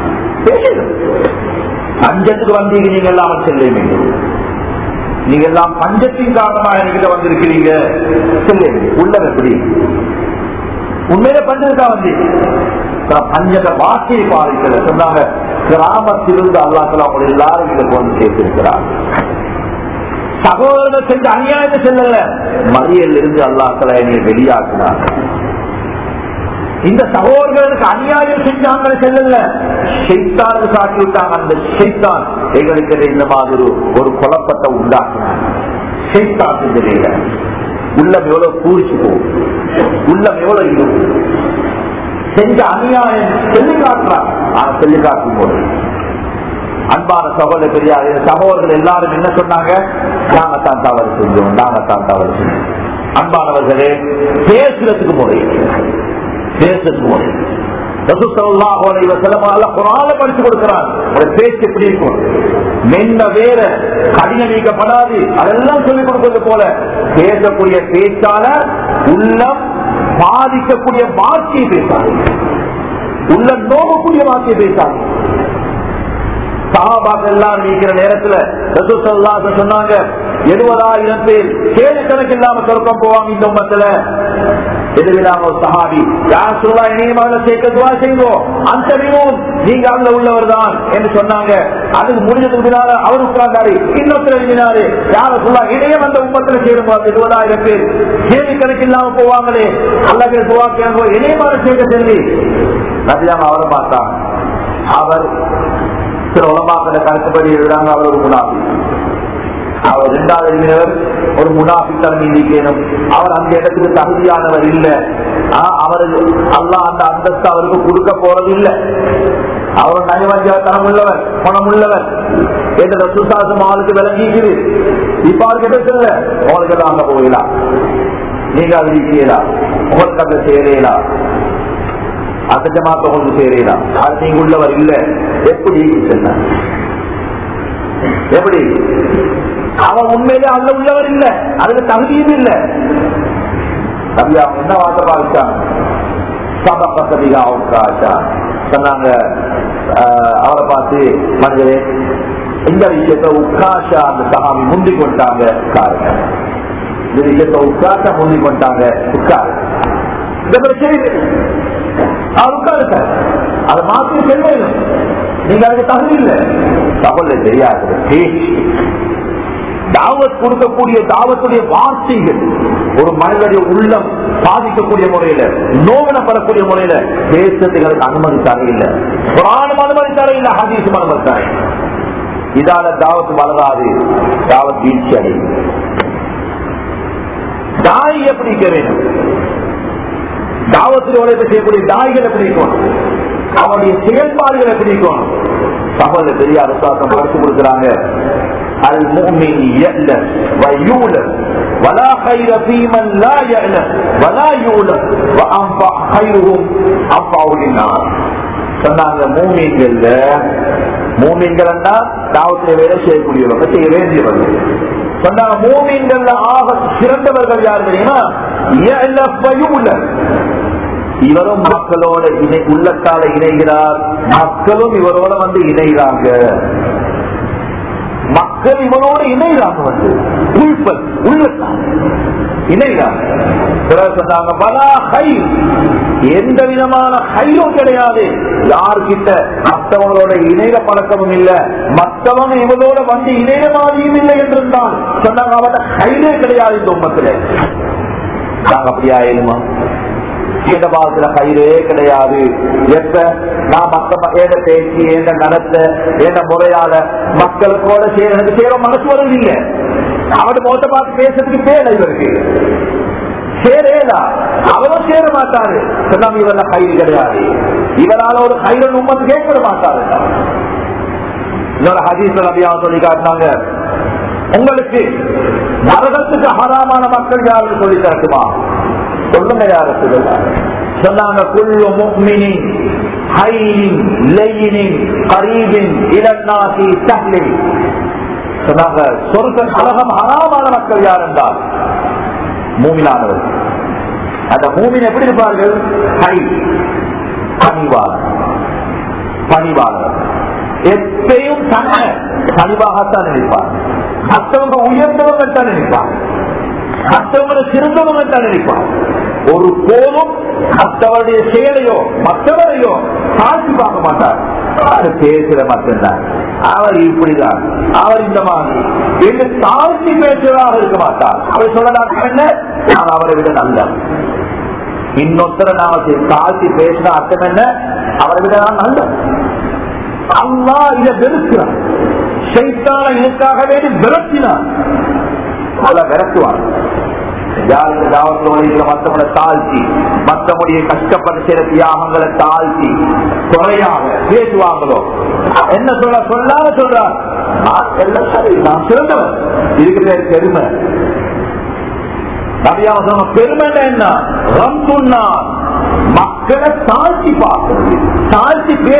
பஞ்சத்துக்கு வந்தீங்க நீங்க எல்லாம் செல்ல வேண்டும் நீங்க எல்லாம் பஞ்சத்தின் காரணமா என்கிட்ட வந்திருக்கிறீங்க செல்ல உள்ளது எப்படி உண்மையில பஞ்சத்துக்கா வந்து பஞ்சத்தை வார்த்தையை பாதிக்கல சொன்னாங்க கிராமத்திலிருந்து அல்லாத்துல அவங்க எல்லாரும் இங்க கொண்டு சேர்த்திருக்கிறார் சகோதரர்கள் செஞ்ச அநியாயத்தை செல்லல மறியல் இருந்து அல்லாத்துல என்னை வெளியாக்குனார் இந்த சகோதரர்களுக்கு அநியாயம் செஞ்சாங்க செல்லல ஷெய்தானுக்கு சாட்டி விட்டாங்க அந்த ஷெய்தான் எங்களுக்கு இந்த மாதிரி ஒரு குழப்பத்தை உண்டாக்குனாங்க ஷெய்தான் செஞ்சதில்ல உள்ளம் எவ்வளவு பூரிச்சு போகும் உள்ளம் எவ்வளவு இருக்கும் செஞ்ச அநியாயம் சொல்லி காட்டுறான் ஆனா சொல்லி காட்டும் போது அன்பான சகோதர பெரியார் சகோதரர்கள் எல்லாரும் என்ன சொன்னாங்க நாங்கத்தான் தவறு செஞ்சோம் நாங்கத்தான் தவறு செஞ்சோம் அன்பானவர்களே பேசுறதுக்கு முறை பேசுறதுக்கு முறை ரசூலுல்லாஹி அலைஹி வஸல்லம் அல்லாஹ் குர்ஆனை படிச்சு கொடுக்கிறான் ஒரு பேச்சு எப்படி இருக்கும் மென்ன வேற கடின நீக்கப்படாது அதெல்லாம் சொல்லிக் கொடுப்பது போல பேசக்கூடிய பேச்சால உள்ளம் பாதிக்கக்கூடிய வார்த்தையை பேசாது உள்ள நோக்கக்கூடிய வார்த்தையை பேசாது சகாபாக்கள் எல்லாம் நீக்கிற நேரத்துல ரசூசல்லாஹ் சொன்னாங்க எழுபதாயிரம் பேர் கேள்வி கணக்கு இல்லாம சொர்க்கம் போவாங்க இந்த உம்மத்துல எதிரிலாம ஒரு சஹாபி யார் சொல்லா இணையமாக சேர்க்கதுவா செய்வோம் அந்த நீங்க அதுல உள்ளவர் தான் என்று சொன்னாங்க அதுக்கு முடிஞ்சதுக்கு பின்னால அவர் உட்கார்ந்தாரு இன்னொருத்தர் எழுதினாரு யார சொல்லா இணையம் அந்த உம்மத்துல சேரும் இருபதாயிரம் பேர் கேள்வி கணக்கு இல்லாம போவாங்களே அல்லது துவா கேட்போ இணையமாக சேர்க்க சொல்லி நதியாம அவரை பார்த்தாங்க அவர் சில உலமாக்களை கருத்துப்படி எழுதுறாங்க அவர் ஒரு முனாபி அவர் இரண்டாவது எழுதினவர் ஒரு முனாபி தன்மை நீக்கணும் அவர் அந்த இடத்துக்கு தகுதியானவர் இல்ல அவர் அல்லா அந்த அந்தஸ்து அவருக்கு கொடுக்க போறது இல்ல அவர் நயவஞ்சகத்தனம் உள்ளவர் பணம் உள்ளவர் என்ற சுசாசம் அவருக்கு விளங்கிக்குது இப்ப அவருக்கு பேசல உங்களுக்கு எல்லாம் அங்க போகலாம் நீங்க அது செய்யலாம் உங்களுக்கு அங்க சேரலாம் அசஜமாக்க கொண்டு சேரலாம் அது நீங்க உள்ளவர் இல்ல எப்படி சொன்ன எப்படி அவன் உண்மையிலே அதுல உள்ளவர் இல்ல அதுல தகுதியும் இல்ல தம்பி அவங்க என்ன வார்த்தை பாதிச்சாங்க சபப்பசதிகா அவராச்சா சொன்னாங்க அவரை பார்த்து மனிதரே இந்த விஷயத்த உட்காஷா அந்த சகாமி முந்தி கொண்டாங்க உட்காருங்க இந்த விஷயத்த உட்காஷா முந்தி கொண்டாங்க உட்காரு இந்த பிரச்சனை அவர் உட்காருங்க அதை மாற்றி செல்வேன் நீங்க அதுக்கு தகுதி இல்லை தகவல தெரியாது தாவத் கொடுக்கக்கூடிய தாவத்துடைய வார்த்தைகள் ஒரு மனிதனுடைய உள்ளம் பாதிக்கக்கூடிய முறையில நோவனப்படக்கூடிய முறையில தேசத்துகளுக்கு அனுமதி தர இல்ல புராணம் அனுமதி தர இல்ல ஹதீசும் அனுமதி தர இதால தாவத்து வளராது தாவத் வீழ்ச்சி அடையும் தாய் எப்படி இருக்க வேண்டும் தாவத்தில் உழைப்பு செய்யக்கூடிய தாய்கள் எப்படி இருக்கணும் அவனுடைய செயல்பாடுகள் எப்படி இருக்கணும் சகோதர பெரிய அரசாங்கம் படிச்சு கொடுக்கிறாங்க المؤمن يألم ويولد ولا خير في من لا يألم ولا يولد وأنفع خيرهم أنفع للناس சொன்னாங்க மூமீன்கள்ல மூமீன்கள் தாவத்திலே வேலை செய்யக்கூடியவங்க செய்ய வேண்டியவர்கள் சொன்னாங்க மூமீன்கள்ல ஆக சிறந்தவர்கள் யார் தெரியுமா இவரும் மக்களோட இணை உள்ளத்தால இணைகிறார் மக்களும் இவரோட வந்து இணைகிறாங்க மக்கள் இவனோடு இணைகிறாங்க வந்து உள்பல் உள்ளத்தான் இணைகிறாங்க சொன்னாங்க பலா ஹை எந்த விதமான ஹையும் கிடையாது யார்கிட்ட மற்றவங்களோட இணைய பழக்கமும் இல்ல மற்றவங்க இவனோட வந்து இணைய மாதிரியும் இல்லை என்றிருந்தான் சொன்னாங்க அவன ஹைலே கிடையாது இந்த உண்மத்துல நாங்க அப்படியா ஏழுமா இந்த பாகத்துல கயிறே கிடையாது எப்ப நான் மத்த ஏத பேச்சு ஏத நடத்த ஏத முறையால மக்களுக்கோட சேர எனக்கு சேர மனசு வரும் இல்ல அவரு மோட்ட பார்த்து பேசுறதுக்கு பேர இவருக்கு சேரேதா அவரும் சேர மாட்டாரு சொன்னாங்க இவர கயிறு கிடையாது இவரால ஒரு கயிறு உண்மத்து கேட்க மாட்டாரு இன்னொரு ஹதீஸ் நபியா சொல்லி காட்டினாங்க உங்களுக்கு நரகத்துக்கு ஹராமான மக்கள் யாருன்னு சொல்லி தரட்டுமா சொல்லுங்க யாருக்கு சொன்னாங்க குள்ளு முக்மினி ஹைனின் லெயினின் கரீபின் இளநாசி சஹ்லி சொன்னாங்க சொர்க்க கலகம் ஹராமான மக்கள் யார் என்றால் மூமிலானவர் அந்த மூமின் எப்படி இருப்பார்கள் ஹை பணிவாளர் பணிவாளர் எப்பயும் தன்னை பணிவாகத்தான் நினைப்பார் மற்றவங்க உயர்ந்தவங்க தான் நினைப்பார் மற்றவங்களை சிறந்தவங்க தான் நினைப்பார் ஒரு போதும் மற்றவருடைய செயலையோ மற்றவரையோ தாழ்த்தி பார்க்க மாட்டார் அவர் பேசுற மட்டும்தான் அவர் இப்படிதான் அவர் இந்த மாதிரி என்று தாழ்த்தி பேசுவதாக இருக்க மாட்டார் அவர் சொல்லலாம் என்ன நான் அவரை விட நல்ல இன்னொருத்தரை நாம தாழ்த்தி பேசின அர்த்தம் என்ன அவரை விட நான் நல்ல அல்லா இதை வெறுக்கிறார் சைத்தான இதற்காக வேண்டி விரட்டினார் அவளை விரட்டுவார் மற்றவங்களை தாழ்த்தி மற்றவடைய கஷ்டப்பட்டு செய்த தியாகங்களை தாழ்த்தி குறையாக பேசுவாங்களோ என்ன சொல்ல சொல்லாத சொல்றார் எல்லாம் சரி நான் சிறந்தவன் இதுக்கு பேர் பெருமை நபியாவசம் பெருமை என்ன ரம்சுன்னா மக்களை தாழ்த்தி பார்க்கிறது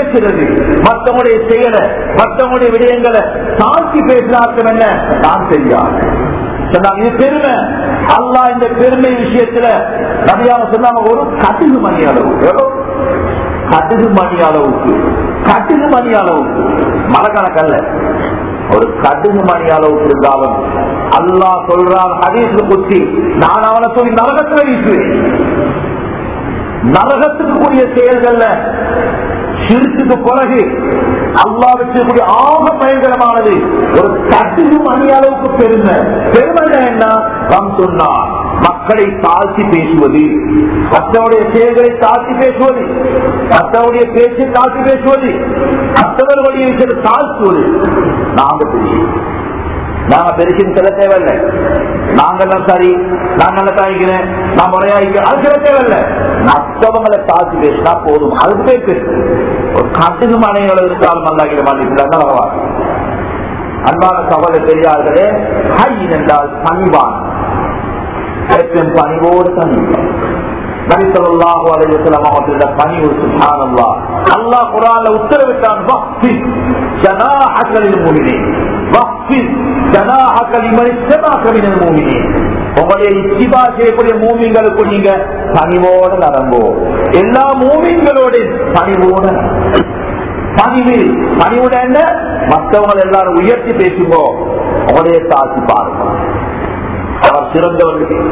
பேசுறது மற்றவங்களுடைய செயலை மற்றவங்களுடைய விடயங்களை தாழ்த்தி பேசினார்த்தம் என்ன நான் தெரியாது சொன்னாங்க இது பெருமை அல்லா இந்த பெருமை விஷயத்துல நபியாக சொன்னாங்க ஒரு கட்டுகு மணி அளவு எவ்வளவு? கட்டுகு மணி அளவுக்கு கட்டுகு மணி அளவுக்கு மரக்கணக்கல்ல ஒரு கடுகு மணி அளவுக்கு இருந்தாலும் அல்லாஹ் சொல்றான் ஹதீஸ்ல குத்தி நான் அவனை சொல்லி நரகத்துல வீசுவேன் நரகத்துக்கு கூடிய செயல்கள்ல சிறுத்துக்கு பிறகு அல்லா வச்சிருக்கூடிய ஆக பயங்கரமானது ஒரு கட்டுகு மணி அளவுக்கு பெருமை பெருமை என்ன நாம் சொன்னார் மக்களை தாழ்த்தி பேசுவது மற்றவருடைய செயல்களை தாழ்த்தி பேசுவது மற்றவருடைய பேச்சை தாழ்த்தி பேசுவது மற்றவர்களுடைய விஷயத்தை தாழ்த்துவது நாங்க பெரிய நாங்க பெருசுன்னு சொல்ல தேவையில்லை நாங்கெல்லாம் சரி நாங்க தாய்க்கிறேன் நான் முறையாய்க்கிறேன் அது சொல்ல தேவையில்லை மற்றவங்களை தாழ்த்தி பேசினா போதும் அதுக்கு பேர் பெருசு ஒரு கட்டுக்கு மனைகளை இருந்தாலும் நல்லாகிட மாட்டேங்கிறாங்க அன்பான சவாலை பெரியார்களே ஹை என்றால் பணிவான் எப்பயும் பணிவோடு பணிவான் நபிசல்லாஹு அலைவசலம் அவர்களோட பணிவு சுபானல்லா அல்லாஹ் குரான்ல உத்தரவிட்டான் வக்ஃபி ஜனாஹக்கலில் மூமினீன் வக்ஃபி ஜனாஹக்க லிமன் இத்தபாக மினல் மூமினீன் உங்களுடைய இச்சிபா செய்யக்கூடிய மூமிங்களுக்கு நீங்க பணிவோடு நடங்கோ எல்லா மூமிங்களோட பணிவோடு பணிவு பணிவுட என்ன மற்றவங்க எல்லாரும் உயர்த்தி பேசுங்கோ உங்களுடைய தாழ்த்தி பாருங்க அவர் சிறந்தவர்கள்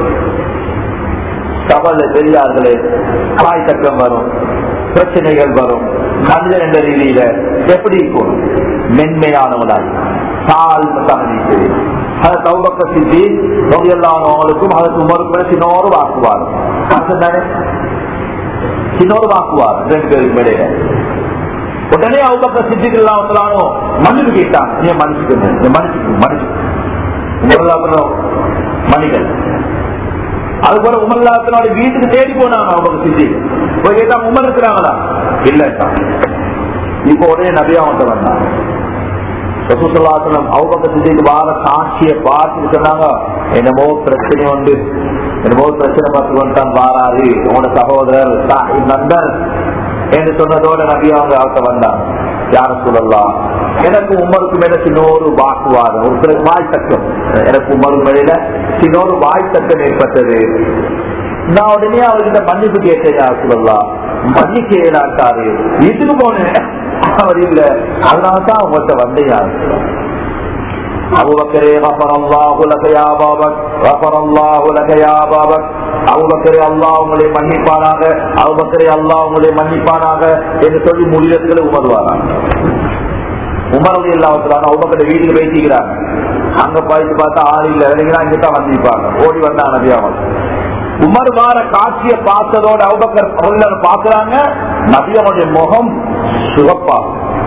கவலை பெரியார்களே தாய் தக்கம் வரும் பிரச்சனைகள் வரும் மனிதன் என்ற ரீதியில எப்படி இருக்கும் மென்மையானவனாய் தாழ்மையாக தெரியும் அது தௌபக்க சித்தி நோயல்லானவங்களுக்கும் அதுக்கு உமருக்கு சின்னோரு வாக்குவார் தானே சின்னோரு வாக்குவார் ரெண்டு பேருக்கு இடையில உடனே அவங்க சித்திகள் எல்லாம் மன்னிப்பு கேட்டாங்க நீ மன்னிச்சுக்கணும் நீ மன்னிச்சுக்கணும் மன்னிச்சு மணிகள் அது போல உமர்லாத்தினோட வீட்டுக்கு தேடி போனாங்க அவங்க சித்தி போய் கேட்டா உமர் இருக்கிறாங்களா இல்லட்டா இப்ப உடனே நபியா வந்து வந்தாங்க ரசூசல்லாசனம் அவங்க சித்திக்கு வார சாட்சியை பார்த்துட்டு சொன்னாங்க என்னமோ பிரச்சனை உண்டு என்னமோ பிரச்சனை பார்த்து வந்துட்டான் வாராரு உங்களோட சகோதரர் சாஹிப் நண்பர் என்று சொன்னதோட நபி அவங்க அவர்கிட்ட வந்தாங்க யார சொல்லலாம் எனக்கு உமருக்கு மேல சின்னோரு வாக்குவாதம் ஒரு சில வாய் தக்கம் எனக்கு உமருக்கு மேல சின்னோரு வாய் தக்கம் ஏற்பட்டது நான் உடனே அவர்கிட்ட மன்னிப்பு கேட்டேன் யார சொல்லலாம் மன்னிக்கிறாரு வீட்டுக்கு போனேன் அவர் இல்ல அதனாலதான் அவங்கள்ட்ட வந்தேன் யாரு அபுபக்கரே غفر الله لك يا بابك غفر الله لك يا بابك அவுபக்கரே அல்லா உங்களை மன்னிப்பானாக அவுபக்கரே அல்லா உங்களை மன்னிப்பானாக என்று சொல்லி முடிவெடுகளை உமர்வாராங்க உமரது இல்லாமத்திலான அவுபக்கரை வீட்டுக்கு வைத்திக்கிறாங்க அங்க போயிட்டு பார்த்தா ஆள் இல்ல இறங்கினா இங்கதான் வந்திருப்பாங்க ஓடி வந்தாங்க நபியாமல் உமர் வார காட்சியை பார்த்ததோட அவுபக்கர் சொல்லர் பாக்குறாங்க நபியனுடைய முகம் சிவப்பா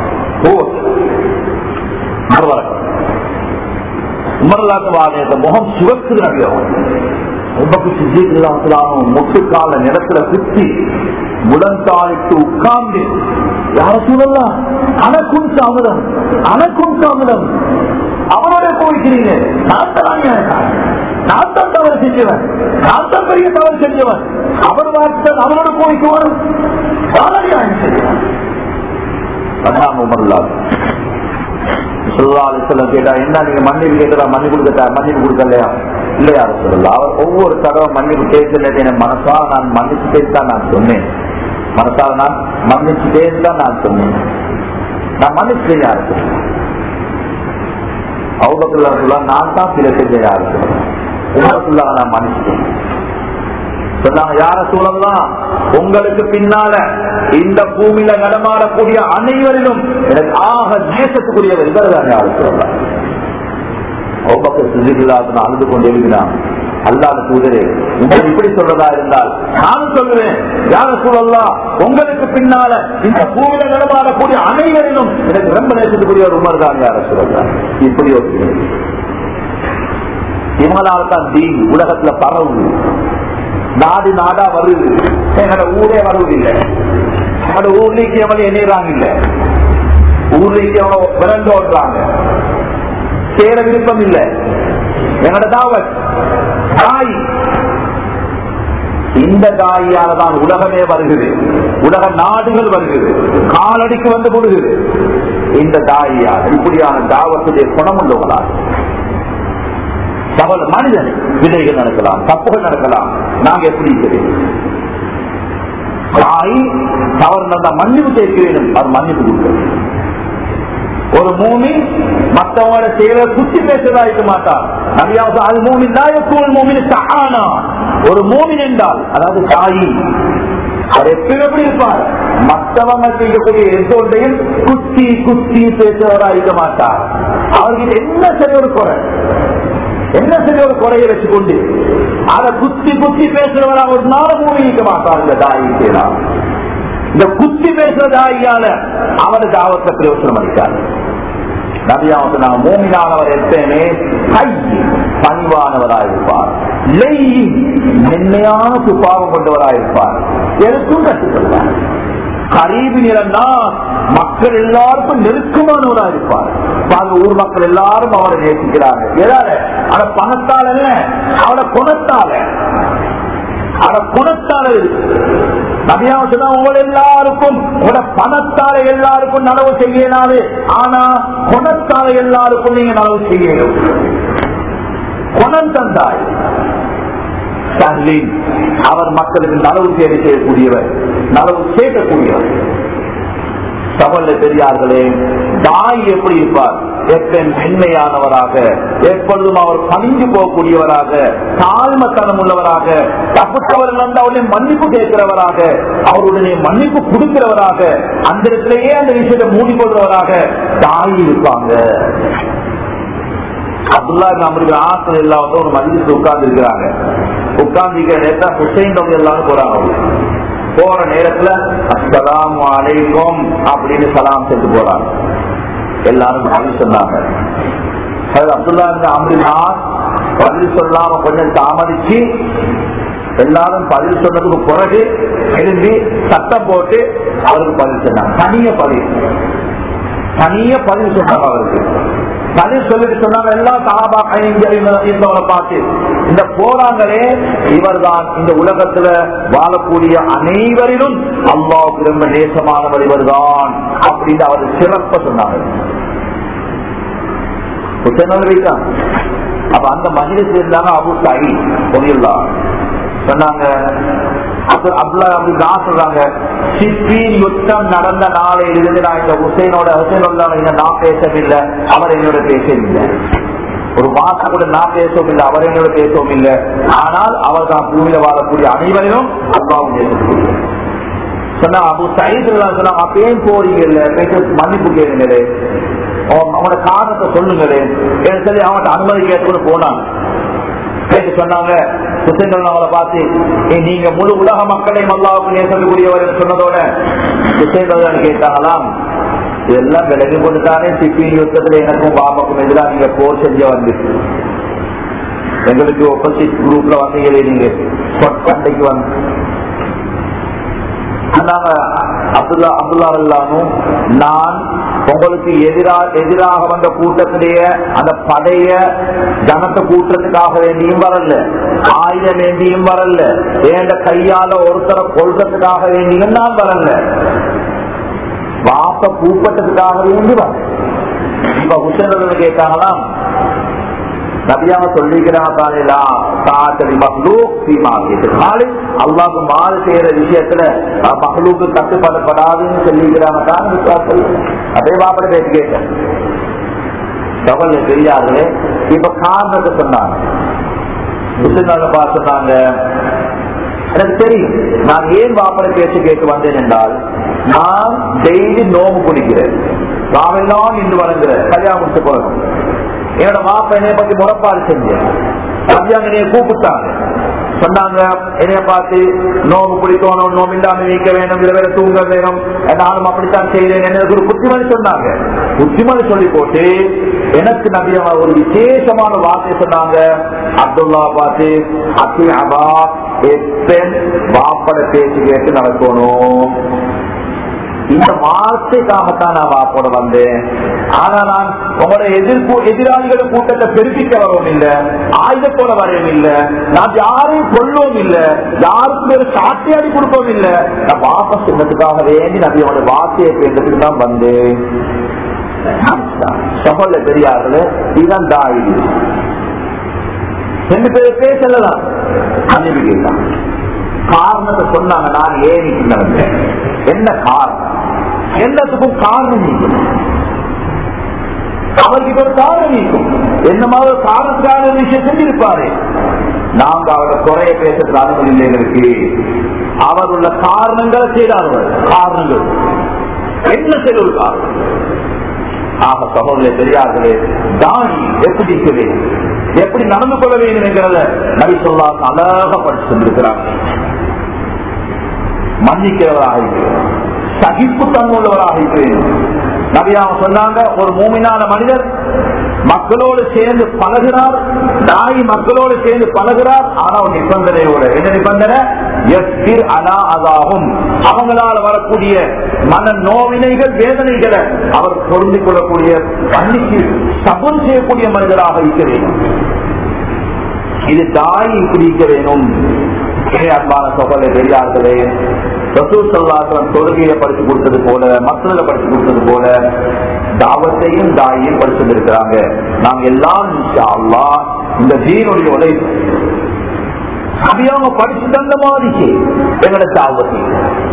உமர்லாக்கு வாங்க முகம் சிவக்குது நபியாவும் உமக்கு சிஜிக்கலாம முட்டுக்கால நிலத்துல குத்தி முழந்தாளிட்டு உட்கார்ந்து யார சொல்லலாம் அனக்கும் தாமதம் அனக்கும் தாமதம் அவனோட போய்க்கிறீங்க நான் தான் நான் தான் தவறு செஞ்சவன் நான் தான் பெரிய தவறு செஞ்சவன் அவர் வார்த்தை அவனோட போய்க்குவான் தாராளியாக செய்வான் அதான் உமர்லால் கேட்டா என்ன நீங்க மன்னிப்பு கேட்டா மன்னிப்பு கொடுக்கட்டா மன்னிப்பு கொடுக்கலையா இல்லையா சொல்லல அவர் ஒவ்வொரு தடவை மன்னிப்பு கேட்கல என் மனசா நான் மன்னிச்சுட்டே தான் நான் சொன்னேன் மனசால நான் மன்னிச்சுட்டே தான் நான் சொன்னேன் நான் மன்னிச்சுட்டேன் யாருக்கு அவுபக்குல்லா சொல்ல நான் தான் சில செஞ்சேன் யாருக்கு உங்களுக்குள்ள நான் மன்னிச்சுட்டேன் சொன்னாங்க யார சூழல்லாம் உங்களுக்கு பின்னால இந்த பூமியில நடமாடக்கூடிய அனைவரிலும் எனக்கு ஆக தேசத்துக்குரியவர் இவர்தான் யாரு சொல்லலாம் அழுது கொண்டு எழுதினான் அல்லாத தூதரே உங்கள் இப்படி சொல்றதா இருந்தால் நானும் சொல்லுவேன் யார சூழல்லாம் உங்களுக்கு பின்னால இந்த பூமியில நடமாடக்கூடிய அனைவரிலும் எனக்கு ரொம்ப நேசத்துக்குரிய ஒரு உமர் தான் யார சூழல்லாம் இப்படி ஒரு இவங்களால் தான் தீ உலகத்துல பரவுது நாடு நாடா வருது எங்களோட ஊரே வருவது இல்லை எங்களோட ஊர்லேக்கு எவனை எண்ணிறாங்க இல்ல ஊர்லேக்கு எவனோ விரண்டு ஓட்டுறாங்க சேர விருப்பம் இல்லை எங்களோட தாவத் தாய் இந்த தாயால தான் உலகமே வருகிறது உலக நாடுகள் வருகிறது காலடிக்கு வந்து கொடுக்குது இந்த தாயா இப்படியான தாவத்துடைய குணம் உள்ளவங்களா தவறு மனிதன் விதைகள் நடக்கலாம் தப்புகள் நடக்கலாம் நாங்க எப்படி இருக்கிறேன் தாய் தவறு நடந்தா மன்னிப்பு கேட்கிறேன் அது மன்னிப்பு கொடுக்கிறது ஒரு மூமி மற்றவங்களோட செயலை குத்தி பேசுறதா இருக்க மாட்டார் நபியாவது அது மூமின் தாயக்கூல் மூமின் சஹானா ஒரு மூமின் என்றால் அதாவது தாயி அவர் எப்படி எப்படி இருப்பார் மற்றவங்க செய்யக்கூடிய எந்த ஒன்றையும் குத்தி குத்தி பேசுறவரா இருக்க மாட்டார் அவருக்கு என்ன சரி ஒரு குறை என்ன சரி ஒரு குறையை வச்சுக்கொண்டு அதை குத்தி குத்தி பேசுறவரா ஒரு நாள் மூவி இருக்க மாட்டார் இந்த தாயி செய்யலாம் இந்த குத்தி பேசுற தாயியால அவர் தாவத்தை பிரயோசனம் அளித்தார் நபியாவது நான் மூமினானவர் எப்பயுமே கை பணிவானவராயிருப்பார் லெய் மென்மையான சுபாவம் கொண்டவராயிருப்பார் எதுக்கும் கட்டுப்படுவார் கரீபி நிறம்னா மக்கள் எல்லாருக்கும் நெருக்கமானவராக இருப்பார் பாருங்க ஊர் மக்கள் எல்லாரும் அவரை நேசிக்கிறாங்க எதால அவட பணத்தால இல்ல அவட குணத்தால அவட குணத்தால நபியாவது உங்க எல்லாருக்கும் உங்களோட பணத்தால எல்லாருக்கும் நனவு செய்யலாது ஆனா குணத்தால எல்லாருக்கும் நீங்க நனவு செய்யணும் குணம் தந்தாய் ஸ்டாலின் அவர் மக்களுக்கு நலவு சேவை செய்யக்கூடியவர் நலவு சேர்க்கக்கூடியவர் சமல்ல பெரியார்களே தாய் எப்படி இருப்பார் எப்பன் மென்மையானவராக எப்பொழுதும் அவர் பணிஞ்சு போகக்கூடியவராக தாழ்மத்தனம் உள்ளவராக தப்புத்தவர்கள் வந்து அவருடைய மன்னிப்பு கேட்கிறவராக அவருடைய மன்னிப்பு கொடுக்கிறவராக அந்த இடத்திலேயே அந்த விஷயத்தை மூடிக்கொள்றவராக தாய் இருப்பாங்க அப்துல்லா நம்மளுக்கு ஆசை இல்லாம ஒரு மதிப்பு உட்கார்ந்து இருக்கிறாங்க உட்கார்ந்து நேரத்தை ஹுசைன் ரவி எல்லாரும் போறாங்க அவங்க. போற நேரத்துல அஸ்லாம் அலைக்கும் அப்படின்னு சலாம் செஞ்சு போறாங்க எல்லாரும் பதில் சொன்னாங்க அது அப்துல்லா அம்ரினா பதில் சொல்லாம கொஞ்சம் தாமதிச்சு எல்லாரும் பதில் சொன்னதுக்கு பிறகு எழுந்தி சத்தம் போட்டு அவருக்கு பதில் சொன்னாங்க தனிய பதில் தனிய பதில் சொன்னாங்க அவருக்கு பதில் சொல்லிட்டு சொன்னாங்க எல்லா சகாபாக்களை பார்த்து இந்த போராங்களே இவர்தான் இந்த உலகத்துல வாழக்கூடிய அனைவரிலும் அல்லாவுக்கு ரொம்ப நேசமானவர் இவர்தான் அப்படின்னு அவர் சிறப்ப சொன்னாங்க வைத்தான் அப்ப அந்த மஜிலிஸ் இருந்தாங்க அபு சாயி பொதியுள்ளா சொன்னாங்க அப்துல்லா அப்படி நான் சொல்றாங்க சிப்பின் யுத்தம் நடந்த நாளையில் இருந்து நான் இந்த ஹுசைனோட ஹுசைனோட நான் பேசவில்லை அவர் என்னோட பேசவில்லை ஒரு மாசம் கூட நான் பேசவும் இல்லை அவர் என்னோட பேசவும் இல்லை ஆனால் அவர் தான் பூமியில வாழக்கூடிய அனைவரையும் அல்லாவும் பேசக்கூடிய சொன்னா அபு சைது சொன்னா அப்பயே போறீங்கல்ல பேச மன்னிப்பு கேளுங்களே அவனோட காரணத்தை சொல்லுங்களே சொல்லி அவன்கிட்ட அனுமதி கேட்டு போனான் கேட்டு சொன்னாங்க ஹுசைன் அவரை பார்த்து நீங்க முழு உலக மக்களையும் அல்லாவுக்கு நேசக்கூடியவர் சொன்னதோட ஹுசைன் கேட்டாங்களாம் இதெல்லாம் விலகி கொண்டுதானே சிப்பின் யுத்தத்துல எனக்கும் பாபாக்கும் எதிராக நீங்க போர் செஞ்ச வந்து எங்களுக்கு ஒப்போசிட் குரூப்ல வந்தீங்களே நீங்க சண்டைக்கு வந்து அப்துல்லா அப்துல்லா அல்லாமும் நான் உங்களுக்கு எதிராக எதிராக வந்த கூட்டத்திலேயே அந்த படைய ஜனத்தை கூட்டுறதுக்காக வேண்டியும் வரல ஆயுதம் வேண்டியும் வரல ஏண்ட கையால ஒருத்தரை கொள்றதுக்காக வேண்டியும் நான் வரல வாப்ப பூப்பட்டதுக்காக வேண்டி வர இப்ப ஹுசேன் கேட்டாங்களாம் நபியாக சொல்லிக்கிறாங்க அல்லாவுக்கு மாறு செய்யற விஷயத்துல மகளுக்கு கட்டுப்படப்படாதுன்னு சொல்லிக்கிறாங்க அதே பாப்பட பேசி கேட்டேன் கவலை தெரியாதுலே இப்ப காரணத்தை சொன்னாங்க முஸ்லிம்கள சொன்னாங்க எனக்கு தெரியும் நான் ஏன் வாப்பட பேச்சு கேட்டு வந்தேன் என்றால் நான் டெய்லி நோம்பு குடிக்கிறேன் நாமெல்லாம் இன்று வழங்குறேன் கல்யாணம் முடிச்சு போறோம் என்னோட மாப்ப என்னைய பத்தி முறப்பாடு செஞ்சேன் மத்தியானம் என்னைய கூப்பிட்டாங்க சொன்னாங்க என்னைய பார்த்து நோம்பு பிடிக்கணும் நோம்பு இல்லாம நீக்க வேணும் இதை வேற தூங்க வேணும் நானும் அப்படித்தான் செய்யறேன் எனக்கு ஒரு புத்திமதி சொன்னாங்க புத்திமதி சொல்லி போட்டு எனக்கு நபியமா ஒரு விசேஷமான வார்த்தை சொன்னாங்க அப்துல்லா பார்த்து அத்தி அபா எப்பெண் வாப்பட பேச்சு கேட்டு நடக்கணும் இந்த வார்த்தைக்காகத்தான் நான் வாப்போட வந்தேன் ஆனா நான் உங்களோட எதிர்ப்பு எதிராளிகள் கூட்டத்தை பெருப்பிக்க வரவும் இல்ல ஆயுதத்தோட வரவும் இல்ல நான் யாரையும் கொல்லவும் இல்ல யாருக்கும் ஒரு சாட்சியாடி கொடுக்கவும் இல்ல நான் வாபஸ் சொன்னதுக்காக வேண்டி நபியோட வார்த்தையை கேட்டதுக்கு தான் வந்தேன் சகோல பெரியார்கள் இதுதான் தாய் ரெண்டு பேரும் பேசலாம் அனுப்பி கேட்டான் காரணத்தை சொன்னாங்க நான் ஏன் நடந்தேன் என்ன காரணம் எல்லாத்துக்கும் காரணம் நீக்கணும் அவருக்கு ஒரு காரணம் நீக்கும் என்ன மாதிரி காரணத்துக்கான ஒரு விஷயம் செஞ்சிருப்பாரு நாங்க அவரை குறைய பேசுறதுக்கு அனுமதி இல்லை எங்களுக்கு அவர் உள்ள காரணங்களை செய்தார்கள் காரணங்கள் என்ன செய்த ஒரு காரணம் ஆக சகோதர பெரியார்களே தானி எப்படி இருக்க வேண்டும் எப்படி நடந்து கொள்ள வேண்டும் என்கிறத நபி சொல்லா அழக படிச்சு தந்திருக்கிறார் மன்னிக்கிறவராக இருக்கிறேன் சகிப்பு தன்னுள்ளவராக இருக்கிறேன் நபியாக சொன்னாங்க ஒரு மூமினான மனிதர் மக்களோடு சேர்ந்து பழகிறார் நாய் மக்களோடு சேர்ந்து பழகிறார் ஆனா ஒரு நிபந்தனையோட என்ன நிபந்தனை எஸ்பிர் அனா அதாகும் அவங்களால வரக்கூடிய மன நோவினைகள் வேதனைகளை அவர் பொருந்திக் கொள்ளக்கூடிய மன்னிக்கு சபம் செய்யக்கூடிய மனிதராக இருக்க வேண்டும் இது தாய் இப்படி இருக்க வேணும் அன்பான சகோதர பெரியார்களே ரசூல் சல்லாசலம் தொழுகையை படிச்சு கொடுத்தது போல மக்களை படிச்சு கொடுத்தது போல தாவத்தையும் தாயையும் படிச்சு இருக்கிறாங்க நாங்க எல்லாம் அல்லா இந்த தீனுடைய உழைப்பு அவங்க படிச்சு தந்த மாதிரி எங்களோட தாவத்தை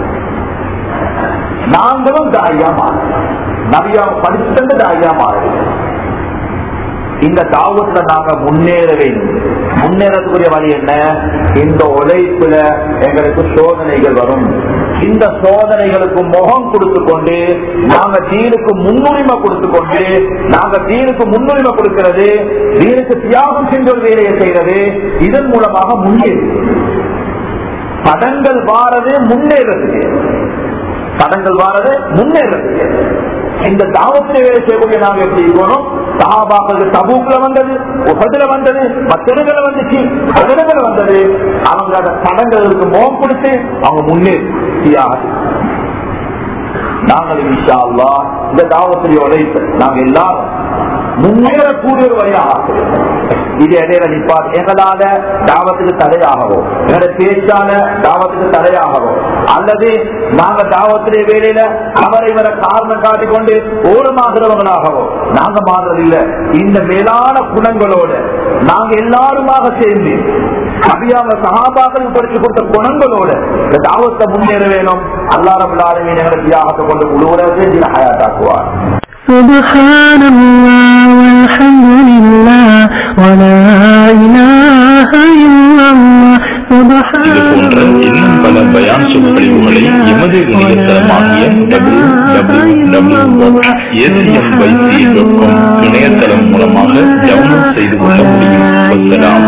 நாங்களும் தாயா மாறு நபியாவை படிச்சு தந்த தாயா மாறு இந்த தாவத்துல நாங்க முன்னேற வேண்டும் முன்னேறதுக்குரிய வழி என்ன இந்த உழைப்புல எங்களுக்கு சோதனைகள் வரும் இந்த சோதனைகளுக்கு முகம் கொடுத்து கொண்டு நாங்க தீனுக்கு முன்னுரிமை கொடுத்து கொண்டு நாங்க தீனுக்கு முன்னுரிமை கொடுக்கிறது தீனுக்கு தியாகம் சென்ற ஒரு வேலையை செய்யறது இதன் மூலமாக முன்னேறி படங்கள் வாரது முன்னேறதுக்கு படங்கள் வாரது முன்னேறதுக்கு இந்த தாவத்தை வேலை செய்யக்கூடிய நாங்க எப்படி இருக்கணும் சகாபாக்களுக்கு தபூக்குல வந்தது உபதுல வந்தது மத்திடங்களை வந்துச்சு பதினங்கள் வந்தது அவங்க அந்த தடங்களுக்கு முகம் கொடுத்து அவங்க முன்னேறியாக நாங்கள் இன்ஷா அல்லா இந்த தாவத்துடைய உழைப்பு நாங்க எல்லாரும் முன்னேறக்கூடிய ஒரு வழியாக ஆக்குறோம் இது இடையில நிப்பார் எங்களால தாவத்துக்கு தடையாகவோ எங்களோட பேச்சால தாவத்துக்கு தடையாகவோ அல்லது நாங்க தாவத்துடைய வேலையில அவரை வர காரணம் காட்டிக்கொண்டு ஓரமாகிறவங்களாகவோ நாங்க மாறுறது இல்ல இந்த மேலான குணங்களோட நாங்க எல்லாருமாக சேர்ந்து அபியாம சகாபாக்கள் படிச்சு கொடுத்த குணங்களோட இந்த தாவத்தை முன்னேற வேணும் அல்லாரம் எல்லாருமே எங்களை தியாகத்தை கொண்டு முழுவதே ஹயாத்தாக்குவார் سبحان الله والحمد لله ولا إله إلا الله سبحان இது போன்ற இன்னும் பல பயான் சொற்பொழிவுகளை எமது இணையதளமாகிய டபிள்யூ டபிள்யூ டபிள்யூ இணையதளம் மூலமாக டவுன்லோட் செய்து கொள்ள முடியும் வசலாம்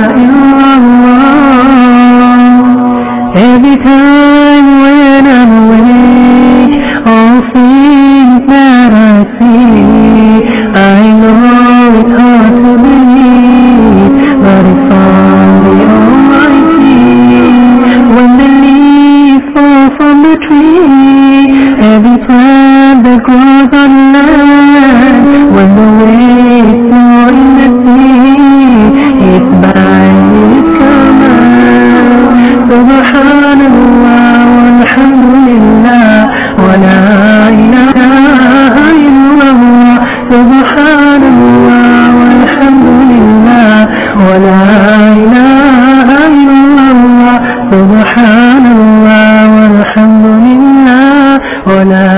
Every time when I'm awake, all things that I see, I know it's hard to believe, but it's from the Almighty. When the leaves fall from the tree, every plant that grows on land, when the waves flow in the sea, it's by His command. سبحان الله والحمد لله ولا إله إلا الله سبحان الله والحمد لله ولا إله إلا الله سبحان الله والحمد لله ولا